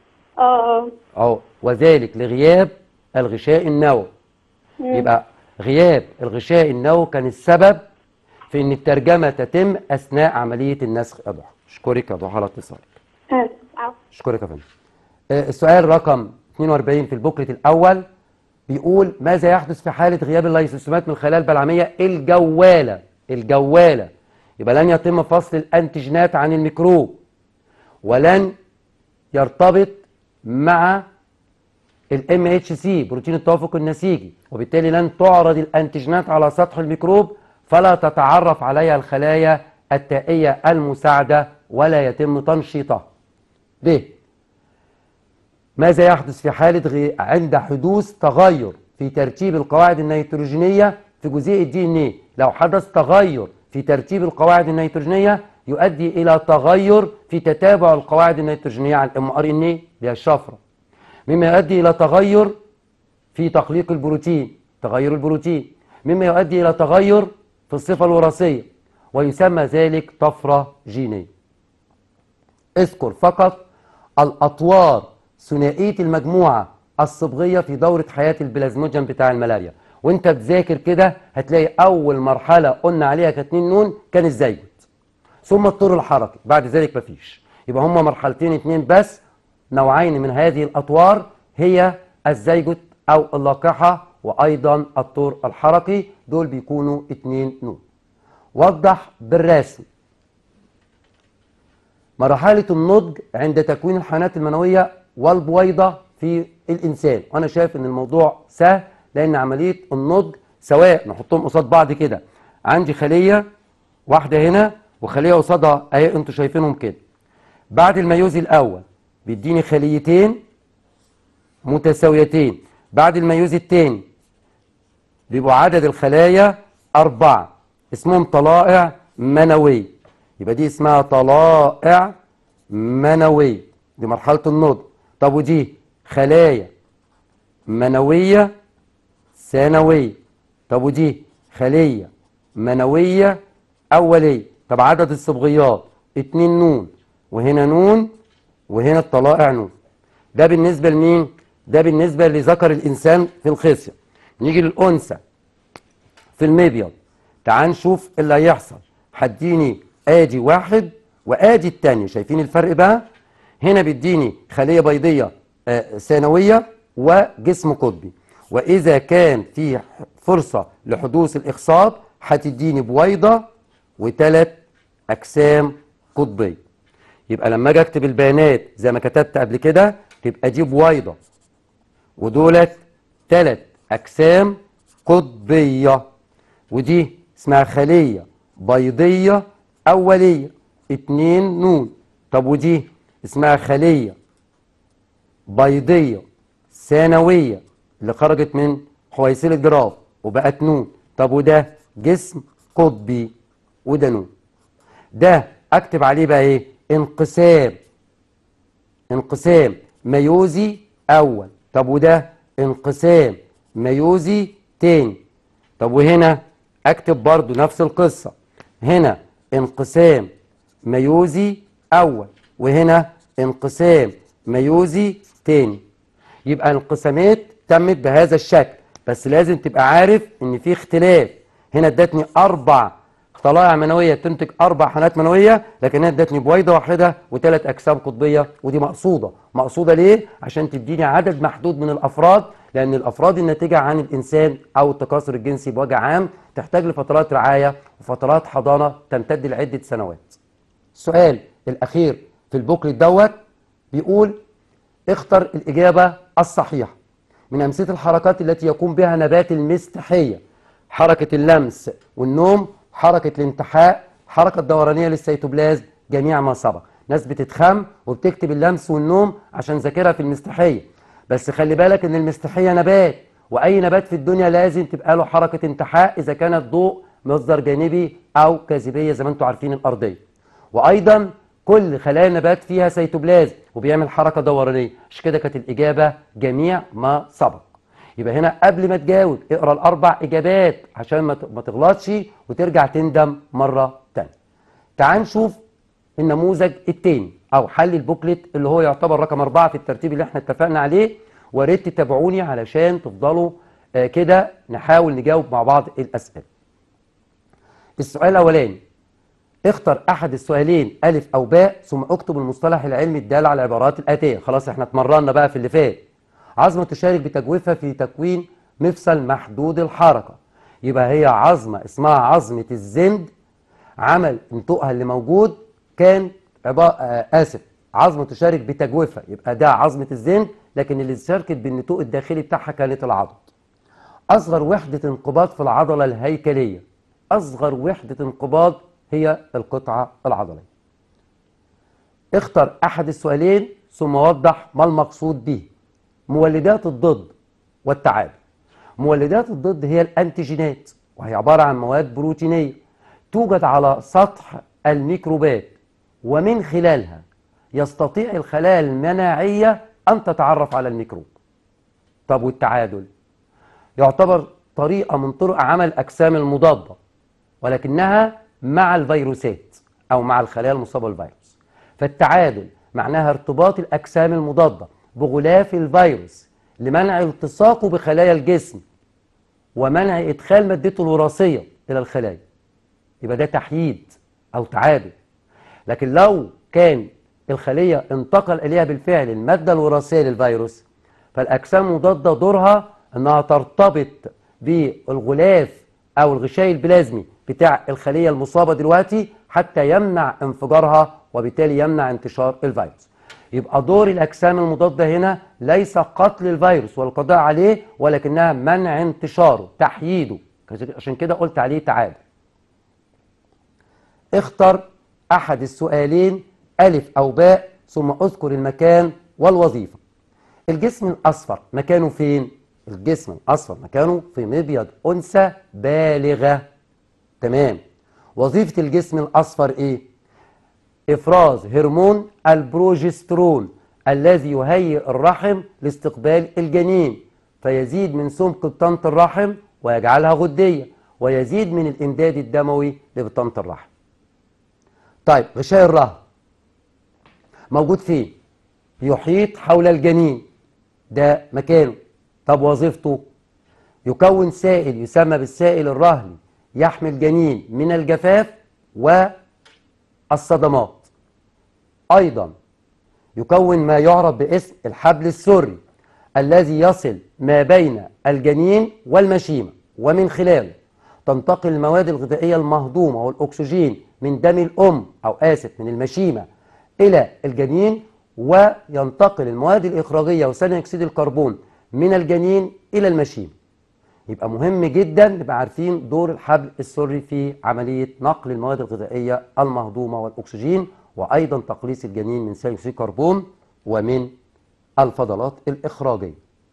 اه اه اهو وذلك لغياب الغشاء النووي يبقى غياب الغشاء النووي كان السبب في ان الترجمه تتم اثناء عمليه النسخ يا ضحى اشكرك يا ضحى على اتصالك آه، عفوا. اشكرك يا فندم آه، السؤال رقم 42 في البوكلت الاول بيقول ماذا يحدث في حاله غياب الليسوسومات من الخلايا البلعميه الجواله الجواله يبقى لن يتم فصل الانتيجينات عن الميكروب ولن يرتبط مع الام اتش سي بروتين التوافق النسيجي وبالتالي لن تعرض الانتيجينات على سطح الميكروب فلا تتعرف عليها الخلايا التائيه المساعده ولا يتم تنشيطها ب ماذا يحدث في حالة غي... عند حدوث تغير في ترتيب القواعد النيتروجينية في جزيء الدي ان ايه لو حدث تغير في ترتيب القواعد النيتروجينية يؤدي إلى تغير في تتابع القواعد النيتروجينية على الام ار ان ايه اللي هي الشفرة مما يؤدي إلى تغير في تخليق البروتين تغير البروتين مما يؤدي إلى تغير في الصفة الوراثية ويسمى ذلك طفرة جينية اذكر فقط الأطوار ثنائية المجموعة الصبغية في دورة حياة البلازموجين بتاع الملاريا وانت بتذاكر كده هتلاقي اول مرحله قلنا عليها كانت اتنين نون كان الزيجوت ثم الطور الحركي بعد ذلك مفيش يبقى هما مرحلتين اتنين بس نوعين من هذه الاطوار هي الزيجوت او اللقحه وايضا الطور الحركي دول بيكونوا اتنين نون وضح بالرسم مرحلة النضج عند تكوين الحيوانات المنوية والبويضة في الإنسان وأنا شايف إن الموضوع سهل لأن عملية النضج سواء نحطهم قصاد بعض كده عندي خلية واحدة هنا وخلية قصادها أهي أنتوا شايفينهم كده بعد الميوز الأول بيديني خليتين متساويتين بعد الميوز الثاني بيبقوا عدد الخلايا أربعة اسمهم طلائع منوية يبقى دي اسمها طلائع منوية دي مرحلة النضج طب ودي خلايا منوية ثانوية طب ودي خلية منوية أولية طب عدد الصبغيات اتنين نون وهنا نون وهنا الطلائع نون ده بالنسبة لمين؟ ده بالنسبة لذكر الإنسان في الخصية نيجي للأنثى في المبيض تعال نشوف اللي هيحصل هديني ادي واحد وادي التاني شايفين الفرق بقى هنا بيديني خليه بيضيه آه، ثانويه وجسم قطبي واذا كان في فرصه لحدوث الاخصاب هتديني بويضه وثلاث اجسام قطبيه يبقى لما اجي اكتب البيانات زي ما كتبت قبل كده تبقى دي بويضه ودولت ثلاث اجسام قطبيه ودي اسمها خليه بيضيه اوليه اتنين نون طب ودي اسمها خليه بيضيه ثانويه اللي خرجت من حويصل الجراف وبقت نون طب وده جسم قطبي وده نون ده اكتب عليه بقى ايه انقسام انقسام ميوزي اول طب وده انقسام ميوزي تاني طب وهنا اكتب برضو نفس القصة هنا انقسام ميوزي اول وهنا انقسام ميوزي تاني يبقى الانقسامات تمت بهذا الشكل بس لازم تبقى عارف ان في اختلاف هنا ادتني اربع طلائع منويه تنتج اربع حالات منويه لكن هنا ادتني بويضه واحده وثلاث اجسام قطبيه ودي مقصوده مقصوده ليه عشان تديني عدد محدود من الافراد لان الافراد الناتجه عن الانسان او التكاثر الجنسي بوجه عام تحتاج لفترات رعايه وفترات حضانه تمتد لعده سنوات السؤال الاخير في البوكلت دوت بيقول اختر الاجابه الصحيحه من امثله الحركات التي يقوم بها نبات المستحيه حركه اللمس والنوم حركه الانتحاء حركه دورانيه للسيتوبلازم جميع ما سبق ناس بتتخم وبتكتب اللمس والنوم عشان ذاكرها في المستحيه بس خلي بالك ان المستحيه نبات واي نبات في الدنيا لازم تبقى له حركه انتحاء اذا كان الضوء مصدر جانبي او جاذبيه زي ما انتم عارفين الارضيه وايضا كل خلايا النبات فيها سيتوبلازم وبيعمل حركه دورانيه عشان كده كانت الاجابه جميع ما سبق يبقى هنا قبل ما تجاوب اقرا الاربع اجابات عشان ما ت- ما تغلطش وترجع تندم مره تانية تعال نشوف النموذج التاني او حل البوكلت اللي هو يعتبر رقم أربعة في الترتيب اللي احنا اتفقنا عليه وريت تتابعوني علشان تفضلوا آه، كده نحاول نجاوب مع بعض الاسئله السؤال الاولاني اختر احد السؤالين الف او باء ثم اكتب المصطلح العلمي الدال على العبارات الاتيه خلاص احنا اتمرنا بقى في اللي فات عظمه تشارك بتجويفها في تكوين مفصل محدود الحركه يبقى هي عظمه اسمها عظمه الزند عمل نطوقها اللي موجود كان عبارة آه اسف عظمه تشارك بتجويفها يبقى ده عظمه الزند لكن اللي شاركت بالنطوق الداخلي بتاعها كانت العضد أصغر وحدة انقباض في العضلة الهيكلية أصغر وحدة انقباض هي القطعة العضلية اختر أحد السؤالين ثم وضح ما المقصود به مولدات الضد والتعادل مولدات الضد هي الأنتيجينات وهي عبارة عن مواد بروتينية توجد على سطح الميكروبات ومن خلالها يستطيع الخلايا المناعية أن تتعرف على الميكروب طب والتعادل يعتبر طريقة من طرق عمل الأجسام المضادة ولكنها مع الفيروسات أو مع الخلايا المصابة بالفيروس فالتعادل معناها ارتباط الأجسام المضادة بغلاف الفيروس لمنع التصاقه بخلايا الجسم ومنع إدخال مادته الوراثية إلى الخلايا يبقى ده تحييد أو تعادل لكن لو كان الخلية انتقل إليها بالفعل المادة الوراثية للفيروس فالأجسام المضادة دورها أنها ترتبط بالغلاف أو الغشاء البلازمي بتاع الخلية المصابة دلوقتي حتى يمنع انفجارها وبالتالي يمنع انتشار الفيروس يبقى دور الأجسام المضادة هنا ليس قتل الفيروس والقضاء عليه ولكنها منع انتشاره تحييده عشان كده قلت عليه تعادل اختر أحد السؤالين ألف أو باء ثم أذكر المكان والوظيفة الجسم الأصفر مكانه فين؟ الجسم الأصفر مكانه في مبيض أنثى بالغة تمام وظيفة الجسم الأصفر إيه؟ إفراز هرمون البروجسترون الذي يهيئ الرحم لاستقبال الجنين فيزيد من سمك بطانة الرحم ويجعلها غدية ويزيد من الإمداد الدموي لبطانة الرحم طيب غشاء الرهن موجود فين؟ يحيط حول الجنين ده مكانه طب وظيفته يكون سائل يسمى بالسائل الرهني يحمي الجنين من الجفاف والصدمات أيضا يكون ما يعرف باسم الحبل السري الذي يصل ما بين الجنين والمشيمة ومن خلاله تنتقل المواد الغذائية المهضومة والأكسجين من دم الأم أو آسف من المشيمة إلى الجنين وينتقل المواد الإخراجية وثاني أكسيد الكربون من الجنين إلى المشيمة يبقى مهم جدا نبقى عارفين دور الحبل السري في عملية نقل المواد الغذائية المهضومة والأكسجين وأيضا تقليص الجنين من ثاني أكسيد الكربون ومن الفضلات الإخراجية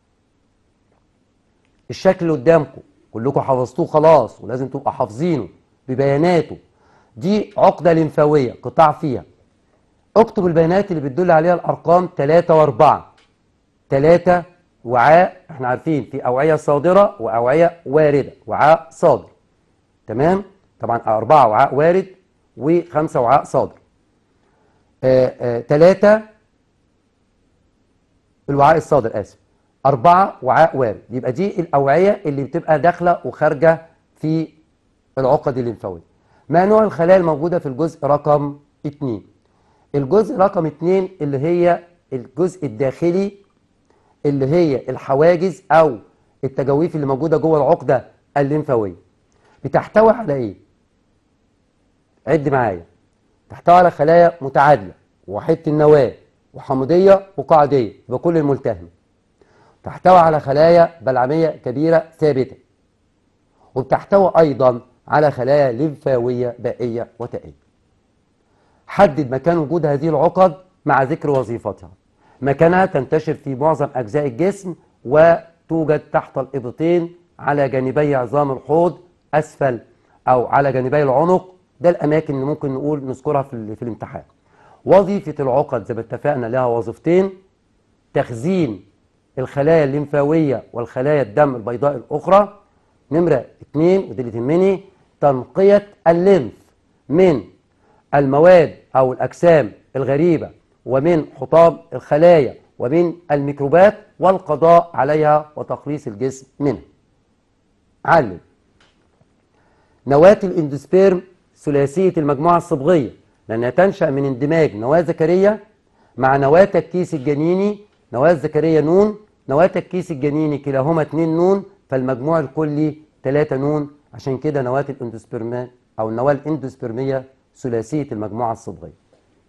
الشكل اللي قدامكم كلكم حفظتوه خلاص ولازم تبقى حافظينه ببياناته دي عقدة لمفاوية قطاع فيها اكتب البيانات اللي بتدل عليها الأرقام 3 و4 3 وعاء احنا عارفين في أوعية صادرة وأوعية واردة وعاء صادر تمام طبعا أربعة وعاء وارد وخمسة وعاء صادر آآ آآ تلاتة الوعاء الصادر آسف أربعة وعاء وارد يبقى دي الأوعية اللي بتبقى داخلة وخارجة في العقد الليمفاوية ما نوع الخلايا الموجودة في الجزء رقم اتنين الجزء رقم اتنين اللي هي الجزء الداخلي اللي هي الحواجز أو التجاويف اللي موجودة جوه العقدة الليمفاوية بتحتوي على إيه؟ عد معايا تحتوي على خلايا متعادلة وحيدة النواة وحمضية وقاعدية بكل الملتهمة تحتوي على خلايا بلعمية كبيرة ثابتة وبتحتوي أيضا على خلايا لمفاوية بائية وتائية حدد مكان وجود هذه العقد مع ذكر وظيفتها مكانها تنتشر في معظم أجزاء الجسم وتوجد تحت الإبطين على جانبي عظام الحوض أسفل أو على جانبي العنق ده الأماكن اللي ممكن نقول نذكرها في, في الامتحان وظيفة العقد زي ما اتفقنا لها وظيفتين تخزين الخلايا الليمفاوية والخلايا الدم البيضاء الأخرى نمرة اتنين ودي اللي تهمني تنقية الليمف من المواد أو الأجسام الغريبة ومن حطام الخلايا ومن الميكروبات والقضاء عليها وتقليص الجسم منها علم نواة الاندوسبيرم ثلاثية المجموعة الصبغية لأنها تنشأ من اندماج نواة ذكرية مع نواة الكيس الجنيني نواة ذكرية نون نواة الكيس الجنيني كلاهما 2 نون فالمجموع الكلي 3 نون عشان كده نواة الاندوسبرمات أو النواة الاندوسبرمية ثلاثية المجموعة الصبغية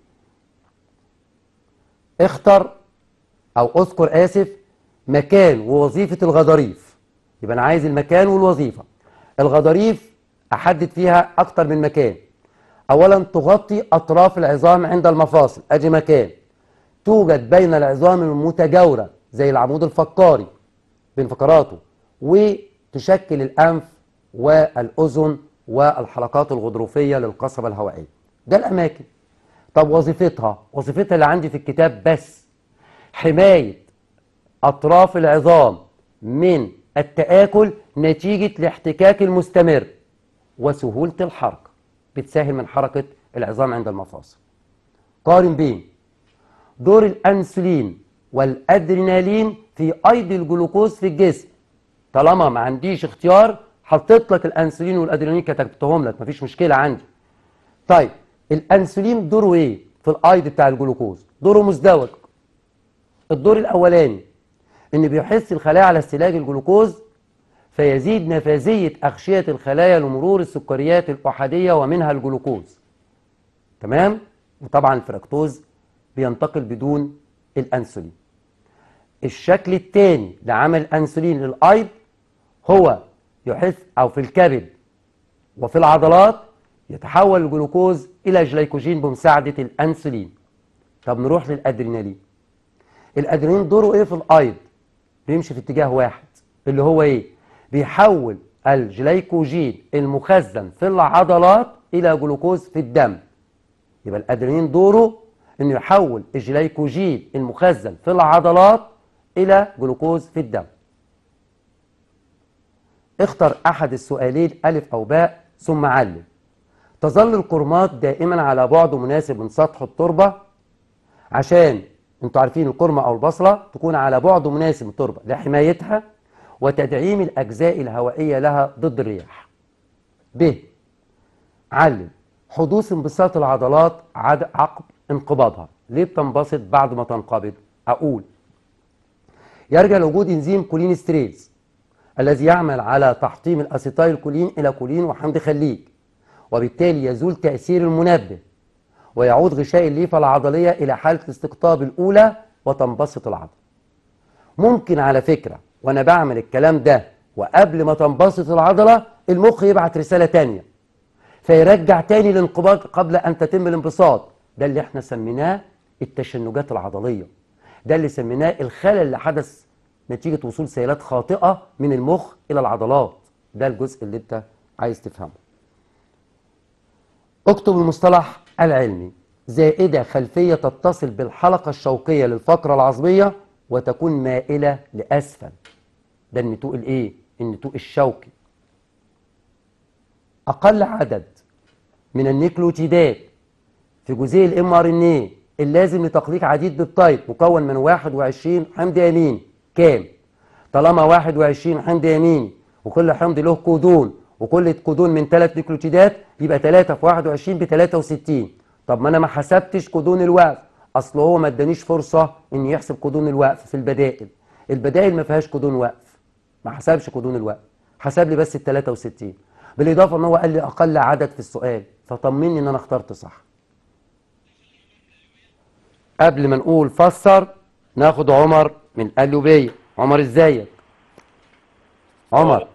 اختر أو أذكر آسف مكان ووظيفة الغضاريف يبقى أنا عايز المكان والوظيفة الغضاريف أحدد فيها أكتر من مكان أولا تغطي أطراف العظام عند المفاصل أدي مكان توجد بين العظام المتجاورة زي العمود الفقاري بين فقراته وتشكل الأنف والأذن والحلقات الغضروفية للقصبة الهوائية ده الأماكن طب وظيفتها وظيفتها اللي عندي في الكتاب بس حماية أطراف العظام من التآكل نتيجة الاحتكاك المستمر وسهولة الحركة بتسهل من حركة العظام عند المفاصل قارن بين دور الأنسولين والأدرينالين في أيض الجلوكوز في الجسم طالما ما عنديش اختيار حطيت لك الانسولين والادرينالين كتبتهم لك مفيش مشكله عندي طيب الانسولين دوره ايه في الايض بتاع الجلوكوز دوره مزدوج الدور الاولاني ان بيحث الخلايا على استهلاك الجلوكوز فيزيد نفاذيه اغشيه الخلايا لمرور السكريات الاحاديه ومنها الجلوكوز تمام وطبعا الفركتوز بينتقل بدون الانسولين الشكل الثاني لعمل الانسولين للايض هو يحث او في الكبد وفي العضلات يتحول الجلوكوز الى جليكوجين بمساعده الانسولين طب نروح للادرينالين الادرينالين دوره ايه في الايض بيمشي في اتجاه واحد اللي هو ايه بيحول الجليكوجين المخزن في العضلات الى جلوكوز في الدم يبقى الادرينالين دوره انه يحول الجليكوجين المخزن في العضلات الى جلوكوز في الدم اختر احد السؤالين الف او باء ثم علم تظل القرمات دائما على بعد مناسب من سطح التربه عشان انتوا عارفين القرمه او البصله تكون على بعد مناسب من التربه لحمايتها وتدعيم الاجزاء الهوائيه لها ضد الرياح ب علم حدوث انبساط العضلات عد- عقب انقباضها ليه بتنبسط بعد ما تنقبض اقول يرجع لوجود انزيم كولينستريز الذي يعمل على تحطيم الاسيتايل كولين الى كولين وحمض خليج وبالتالي يزول تاثير المنبه ويعود غشاء الليفه العضليه الى حاله الاستقطاب الاولى وتنبسط العضله ممكن على فكره وانا بعمل الكلام ده وقبل ما تنبسط العضله المخ يبعت رساله تانية فيرجع تاني الانقباض قبل ان تتم الانبساط ده اللي احنا سميناه التشنجات العضليه ده اللي سميناه الخلل اللي حدث نتيجه وصول سيالات خاطئه من المخ الى العضلات ده الجزء اللي انت عايز تفهمه اكتب المصطلح العلمي زائده خلفيه تتصل بالحلقه الشوكيه للفقره العظميه وتكون مائله لاسفل ده النتوء الايه النتوء الشوكي اقل عدد من النيكلوتيدات في جزيء الام ار ان ايه اللازم لتخليق عديد بالتايب مكون من 21 حمض امين كام طالما 21 حمض امين وكل حمض له كودون وكل كودون من ثلاث نيكلوتيدات يبقى 3 في 21 ب 63 طب ما انا ما حسبتش كودون الوقف اصل هو ما ادانيش فرصه ان يحسب كودون الوقف في البدائل البدائل ما فيهاش كودون وقف ما حسبش كودون الوقف حسب لي بس ال 63 بالاضافه ان هو قال لي اقل عدد في السؤال فطمني ان انا اخترت صح قبل ما نقول فسر ناخد عمر من قلوبيه عمر ازيك عمر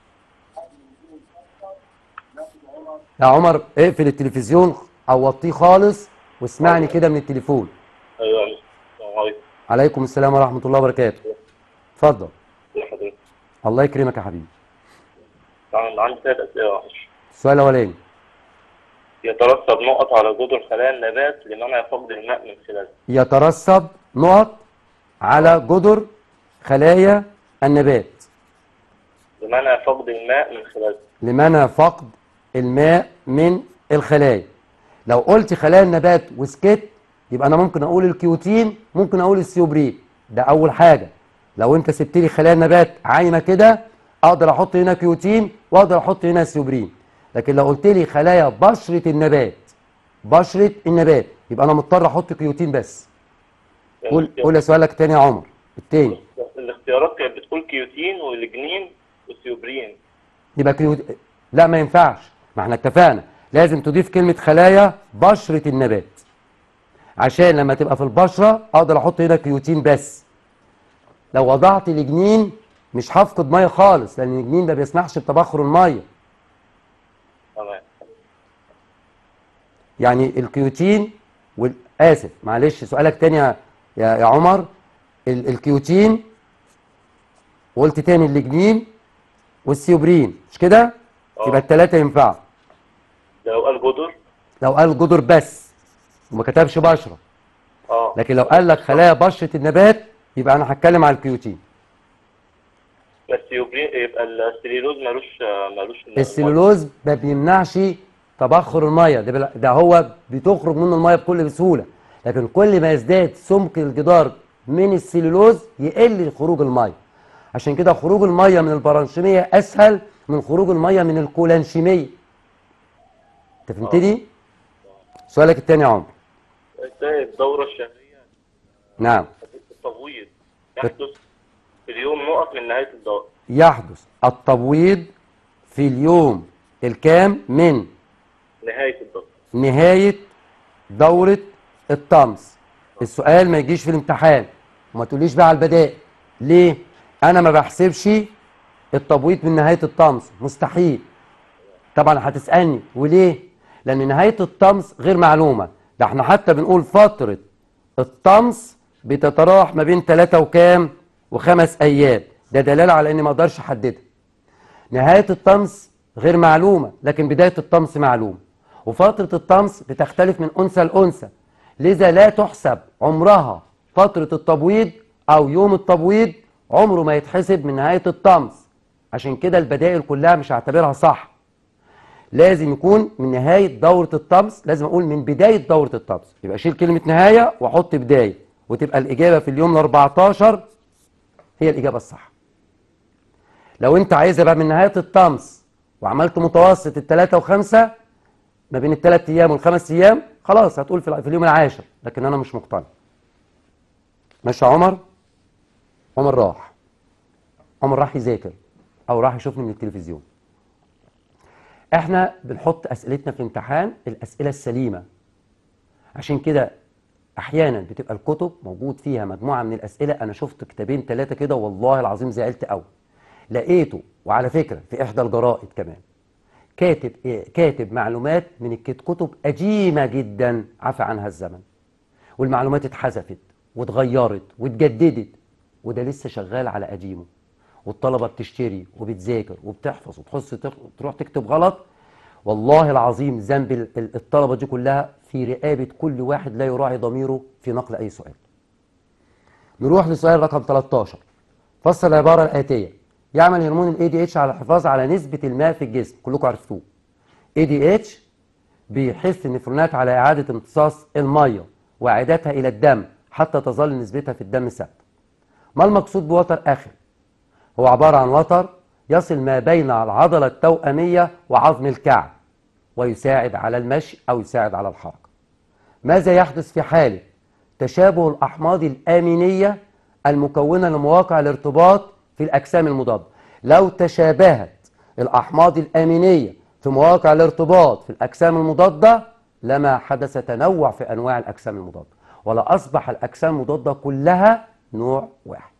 يا عمر اقفل التلفزيون او وطيه خالص واسمعني كده من التليفون ايوه السلام عليكم عليكم السلام ورحمه الله وبركاته اتفضل يا حضرتك الله يكرمك يا حبيبي طبعا عندي ثلاث اسئله معلش السؤال الاولاني يترتب نقط على جذور خلايا النبات لمنع فقد الماء من خلالها يترسب نقط على جذر خلايا النبات لمنع فقد الماء من خلالها لمنع فقد الماء من الخلايا لو قلت خلايا النبات وسكت يبقى انا ممكن اقول الكيوتين ممكن اقول السيوبرين ده اول حاجه لو انت سبت لي خلايا النبات عايمه كده اقدر احط هنا كيوتين واقدر احط هنا سيوبرين لكن لو قلت لي خلايا بشره النبات بشره النبات يبقى انا مضطر احط كيوتين بس قول قول سؤالك تاني يا عمر التاني الاختيارات كانت بتقول كيوتين والجنين والسيوبرين يبقى كيوت... لا ما ينفعش ما احنا اتفقنا لازم تضيف كلمة خلايا بشرة النبات عشان لما تبقى في البشرة اقدر احط هنا كيوتين بس لو وضعت الجنين مش هفقد ميه خالص لان الجنين ما بيسمحش بتبخر الميه تمام يعني الكيوتين وال... اسف معلش سؤالك تاني يا يا يا عمر ال... الكيوتين وقلت تاني الجنين والسيوبرين مش كده آه. يبقى الثلاثه ينفعوا ده لو قال جذر لو قال جدر بس وما كتبش بشره اه لكن لو قال لك خلايا بشره النبات يبقى انا هتكلم على الكيوتين بس السيوبرين يبقى السليلوز ملوش ملوش السلولوز ما بيمنعش تبخر الميه ده, بل- ده هو بتخرج منه الميه بكل بسهوله لكن كل ما يزداد سمك الجدار من السلولوز يقل خروج الميه عشان كده خروج الميه من البرانشيميه اسهل من خروج الميه من الكولانشيميه انت فهمتني سؤالك الثاني يا عمر ازاي الدورة الشهرية نعم التبويض يحدث في اليوم نقط من نهاية الدورة يحدث التبويض في اليوم الكام من نهاية الدورة نهاية دورة الطمس السؤال ما يجيش في الامتحان وما تقوليش بقى على البدائل ليه انا ما بحسبش التبويض من نهاية الطمس مستحيل طبعا هتسألني وليه لان نهاية الطمس غير معلومة ده احنا حتى بنقول فترة الطمس بتتراوح ما بين ثلاثة وكام وخمس ايام ده دلالة على اني ما اقدرش احددها نهاية الطمس غير معلومة لكن بداية الطمس معلومة وفترة الطمس بتختلف من أنثى لأنثى لذا لا تحسب عمرها فترة التبويض أو يوم التبويض عمره ما يتحسب من نهاية الطمس عشان كده البدائل كلها مش هعتبرها صح لازم يكون من نهاية دورة الطمس لازم أقول من بداية دورة الطمس يبقى شيل كلمة نهاية وأحط بداية وتبقى الإجابة في اليوم ال 14 هي الإجابة الصح لو أنت عايزها بقى من نهاية الطمس وعملت متوسط الثلاثة وخمسة ما بين الثلاث أيام والخمس أيام خلاص هتقول في في اليوم العاشر لكن أنا مش مقتنع ماشي يا عمر عمر راح عمر راح يذاكر أو راح يشوفني من التلفزيون احنا بنحط اسئلتنا في الامتحان الاسئله السليمه عشان كده احيانا بتبقى الكتب موجود فيها مجموعه من الاسئله انا شفت كتابين ثلاثه كده والله العظيم زعلت قوي لقيته وعلى فكره في احدى الجرائد كمان كاتب إيه؟ كاتب معلومات من الكت- كتب قديمه جدا عفى عنها الزمن والمعلومات اتحذفت واتغيرت واتجددت وده لسه شغال على قديمه والطلبه بتشتري وبتذاكر وبتحفظ وتحس تخ- تروح تكتب غلط والله العظيم ذنب ال- ال- الطلبه دي كلها في رقابه كل واحد لا يراعي ضميره في نقل اي سؤال. نروح لسؤال رقم 13 فصل العباره الاتيه يعمل هرمون الاي دي اتش على الحفاظ على نسبه الماء في الجسم كلكم عرفتوه. اي دي اتش بيحث النفرونات على اعاده امتصاص الميه واعادتها الى الدم حتى تظل نسبتها في الدم ثابته. ما المقصود بوتر اخر؟ هو عبارة عن وتر يصل ما بين العضلة التوأمية وعظم الكعب ويساعد على المشي أو يساعد على الحركة ماذا يحدث في حالة تشابه الأحماض الآمينية المكونة لمواقع الارتباط في الأجسام المضادة لو تشابهت الأحماض الآمينية في مواقع الارتباط في الأجسام المضادة لما حدث تنوع في أنواع الأجسام المضادة ولا أصبح الأجسام المضادة كلها نوع واحد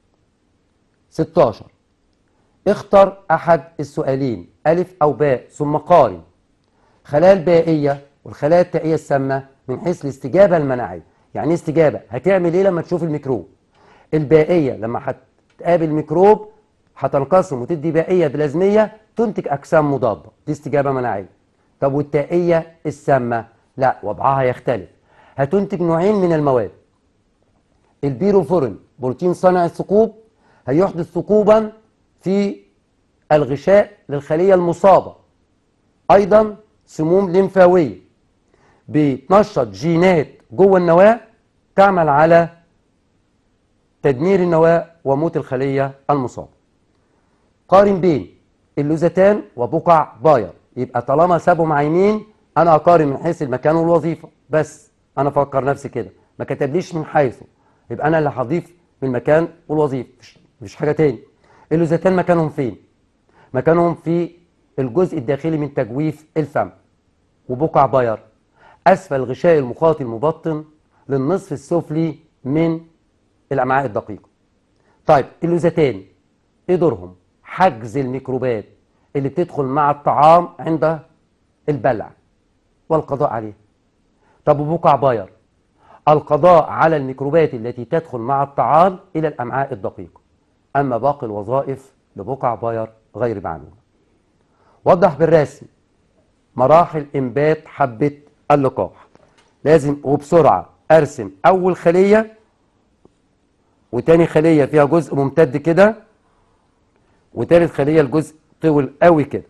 16 اختر أحد السؤالين ألف أو باء ثم قارن خلايا البائية والخلايا التائية السامة من حيث الاستجابة المناعية يعني ايه استجابة؟ هتعمل ايه لما تشوف الميكروب؟ البائية لما هتقابل ميكروب هتنقسم وتدي بائية بلازمية تنتج أجسام مضادة دي استجابة مناعية طب والتائية السامة؟ لا وضعها يختلف هتنتج نوعين من المواد البيروفورين بروتين صانع الثقوب هيحدث ثقوبا في الغشاء للخلية المصابة أيضا سموم لمفاوية بتنشط جينات جوه النواة تعمل على تدمير النواة وموت الخلية المصابة قارن بين اللوزتان وبقع باير يبقى طالما سابهم عايمين انا اقارن من حيث المكان والوظيفه بس انا افكر نفسي كده ما كتبليش من حيثه يبقى انا اللي هضيف من المكان والوظيفه مش, مش حاجه تاني اللوزتان مكانهم فين مكانهم في الجزء الداخلي من تجويف الفم وبقع باير اسفل الغشاء المخاطي المبطن للنصف السفلي من الامعاء الدقيقه طيب اللوزتان ايه دورهم حجز الميكروبات اللي بتدخل مع الطعام عند البلع والقضاء عليه طب وبقع باير القضاء على الميكروبات التي تدخل مع الطعام إلى الأمعاء الدقيقة أما باقي الوظائف لبقع باير غير معلومة وضح بالرسم مراحل إنبات حبة اللقاح لازم وبسرعة أرسم أول خلية وتاني خلية فيها جزء ممتد كده وتالت خلية الجزء طول قوي كده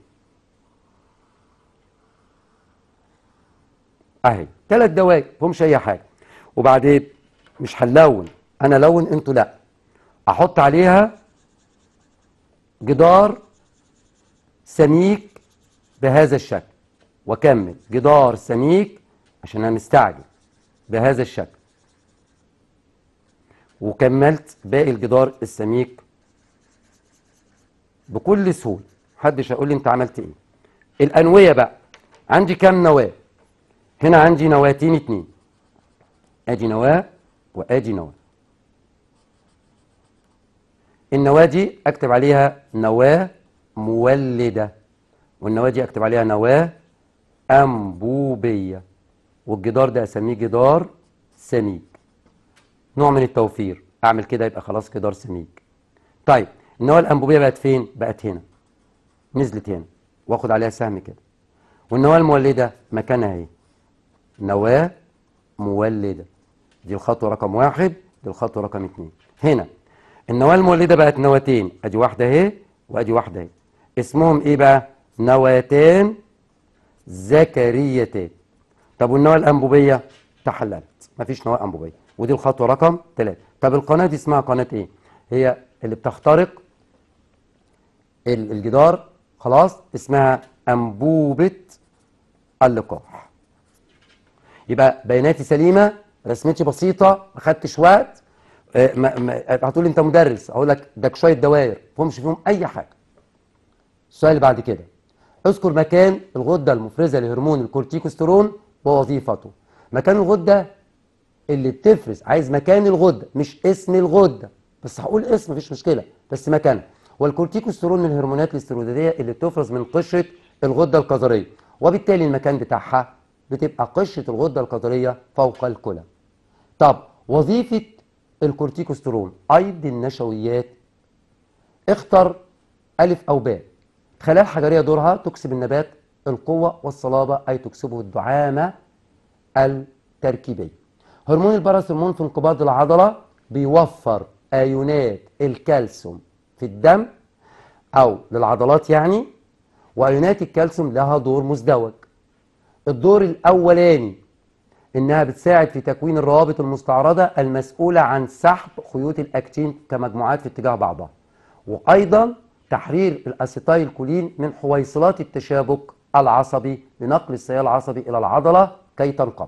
اهي ثلاث دواير مفهمش اي حاجه وبعدين مش هنلون انا لون انتوا لا احط عليها جدار سميك بهذا الشكل وكمل جدار سميك عشان انا مستعجل بهذا الشكل وكملت باقي الجدار السميك بكل سهوله محدش هيقول لي انت عملت ايه الانويه بقى عندي كام نواه هنا عندي نواتين اتنين ادي نواه وادي نواه النواه دي اكتب عليها نواه مولده والنواه دي اكتب عليها نواه انبوبيه والجدار ده اسميه جدار سميك نوع من التوفير اعمل كده يبقى خلاص جدار سميك طيب النواه الانبوبيه بقت فين بقت هنا نزلت هنا واخد عليها سهم كده والنواه المولده مكانها اهي نواه مولده دي الخطوه رقم واحد دي الخطوه رقم اتنين هنا النواه المولده بقت نواتين ادي واحده اهي وادي واحده اهي اسمهم ايه بقى نواتان ذكريتان طب والنواه الانبوبيه تحللت مفيش نواه انبوبيه ودي الخطوه رقم ثلاثة طب القناه دي اسمها قناه ايه هي اللي بتخترق ال- الجدار خلاص اسمها انبوبه اللقاح يبقى بياناتي سليمه رسمتي بسيطه ما خدتش وقت آه، ما- ما- هتقول لي انت مدرس اقول لك ده شويه دوائر ما فيهمش فيهم اي حاجه السؤال اللي بعد كده اذكر مكان الغده المفرزه لهرمون الكورتيكوستيرون ووظيفته مكان الغده اللي بتفرز عايز مكان الغده مش اسم الغده بس هقول اسم مفيش مشكله بس مكانها والكورتيكوستيرون من الهرمونات الاستيرويديه اللي بتفرز من قشره الغده الكظريه وبالتالي المكان بتاعها بتبقى قشره الغده الكظريه فوق الكلى طب وظيفه الكورتيكوستيرون ايض النشويات اختر ألف أو باء خلايا الحجرية دورها تكسب النبات القوة والصلابة أي تكسبه الدعامة التركيبية هرمون الباراثرمون في انقباض العضلة بيوفر أيونات الكالسيوم في الدم أو للعضلات يعني وأيونات الكالسيوم لها دور مزدوج الدور الأولاني إنها بتساعد في تكوين الروابط المستعرضة المسؤولة عن سحب خيوط الأكتين كمجموعات في اتجاه بعضها وأيضا تحرير الأسيتايل كولين من حويصلات التشابك العصبي لنقل السيال العصبي إلى العضلة كي تنقبض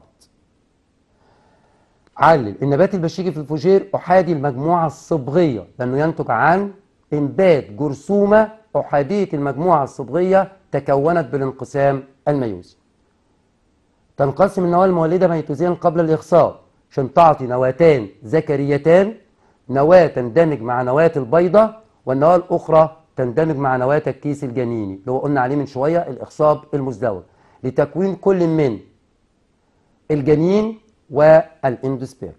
علل النبات البشيجي في الفوجير أحادي المجموعة الصبغية لأنه ينتج عن إنبات جرثومة أحادية المجموعة الصبغية تكونت بالانقسام الميوزي تنقسم النواة المولدة ميتوزيا قبل الإخصاب عشان تعطي نواتان ذكريتان نواة تندمج مع نواة البيضة والنواة الأخرى تندمج مع نواة الكيس الجنيني اللي هو قلنا عليه من شوية الإخصاب المزدوج لتكوين كل من الجنين والاندوسبير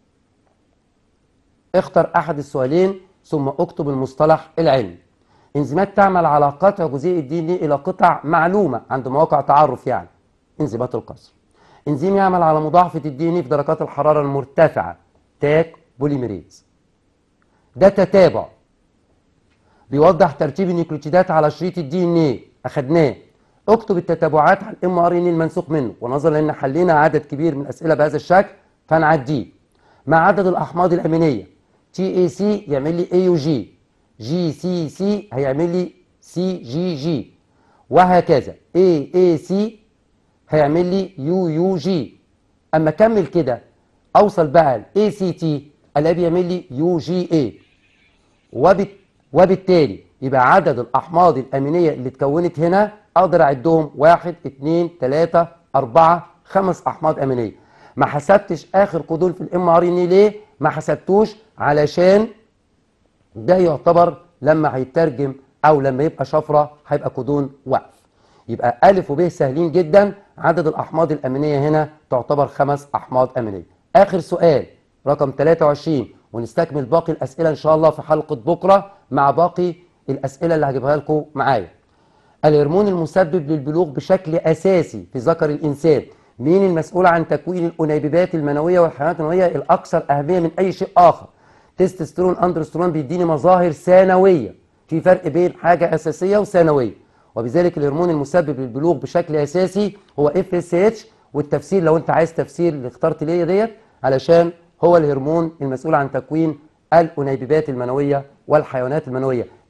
اختر أحد السؤالين ثم اكتب المصطلح العلمي انزيمات تعمل على قطع جزيء الدي ان إلى قطع معلومة عند مواقع تعرف يعني انزيمات القصر انزيم يعمل على مضاعفة الدي ان في درجات الحرارة المرتفعة تاك بوليميريز ده تتابع بيوضح ترتيب النيوكليوتيدات على شريط الدي ان ايه اخدناه اكتب التتابعات على الام ار ان المنسوخ منه ونظرا لان حلينا عدد كبير من الاسئله بهذا الشكل فنعديه مع عدد الاحماض الامينيه تي اي سي يعمل لي اي يو جي جي سي سي هيعمل لي سي جي جي وهكذا اي اي سي هيعمل لي يو يو جي اما اكمل كده اوصل بقى لاي سي تي الاقيه بيعمل لي يو جي اي وبت... وبالتالي يبقى عدد الأحماض الأمينية اللي اتكونت هنا أقدر أعدهم واحد اتنين تلاتة أربعة خمس أحماض أمينية ما حسبتش آخر كودون في الام ار ان ليه؟ ما حسبتوش علشان ده يعتبر لما هيترجم أو لما يبقى شفرة هيبقى كودون وقف يبقى ألف وب سهلين جدا عدد الأحماض الأمينية هنا تعتبر خمس أحماض أمينية آخر سؤال رقم 23 ونستكمل باقي الأسئلة إن شاء الله في حلقة بكرة مع باقي الأسئلة اللي هجيبها لكم معايا الهرمون المسبب للبلوغ بشكل أساسي في ذكر الإنسان مين المسؤول عن تكوين الأنيبيبات المنوية والحيوانات المنوية الأكثر أهمية من أي شيء آخر تستوستيرون أندروستيرون بيديني مظاهر ثانوية في فرق بين حاجة أساسية وثانوية وبذلك الهرمون المسبب للبلوغ بشكل أساسي هو اف اس اتش والتفسير لو أنت عايز تفسير اللي اخترت ليه ديت علشان هو الهرمون المسؤول عن تكوين الأنيبيبات المنوية والحيوانات المنوية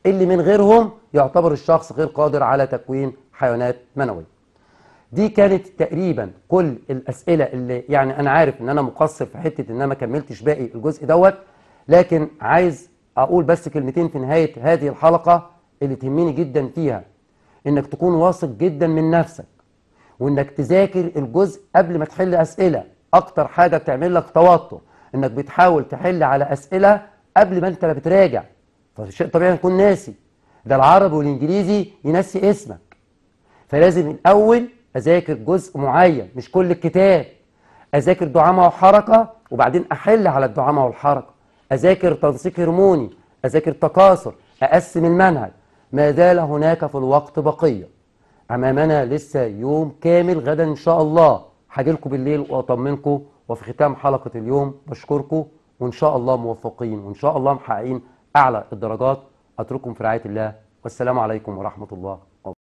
اللي من غيرهم يعتبر الشخص غير قادر على تكوين حيوانات منوية دي كانت تقريبا كل الأسئلة اللي يعني أنا عارف إن أنا مقصر في حتة إن أنا ما كملتش باقي الجزء دوت لكن عايز أقول بس كلمتين في نهاية هذه الحلقة اللي تهمني جدا فيها إنك تكون واثق جدا من نفسك وإنك تذاكر الجزء قبل ما تحل أسئلة أكتر حاجة بتعمل لك توتر إنك بتحاول تحل على أسئلة قبل ما أنت لا بتراجع فشيء طبيعي تكون ناسي ده العربي والإنجليزي ينسي اسمك فلازم الأول أذاكر جزء معين مش كل الكتاب أذاكر دعامة وحركة وبعدين أحل على الدعامة والحركة أذاكر تنسيق هرموني أذاكر تكاثر أقسم المنهج ما زال هناك في الوقت بقية أمامنا لسه يوم كامل غدا إن شاء الله هاجيلكم بالليل وأطمنكم وفي ختام حلقة اليوم بشكركم وإن شاء الله موفقين وإن شاء الله محققين أعلى الدرجات أترككم في رعاية الله والسلام عليكم ورحمة الله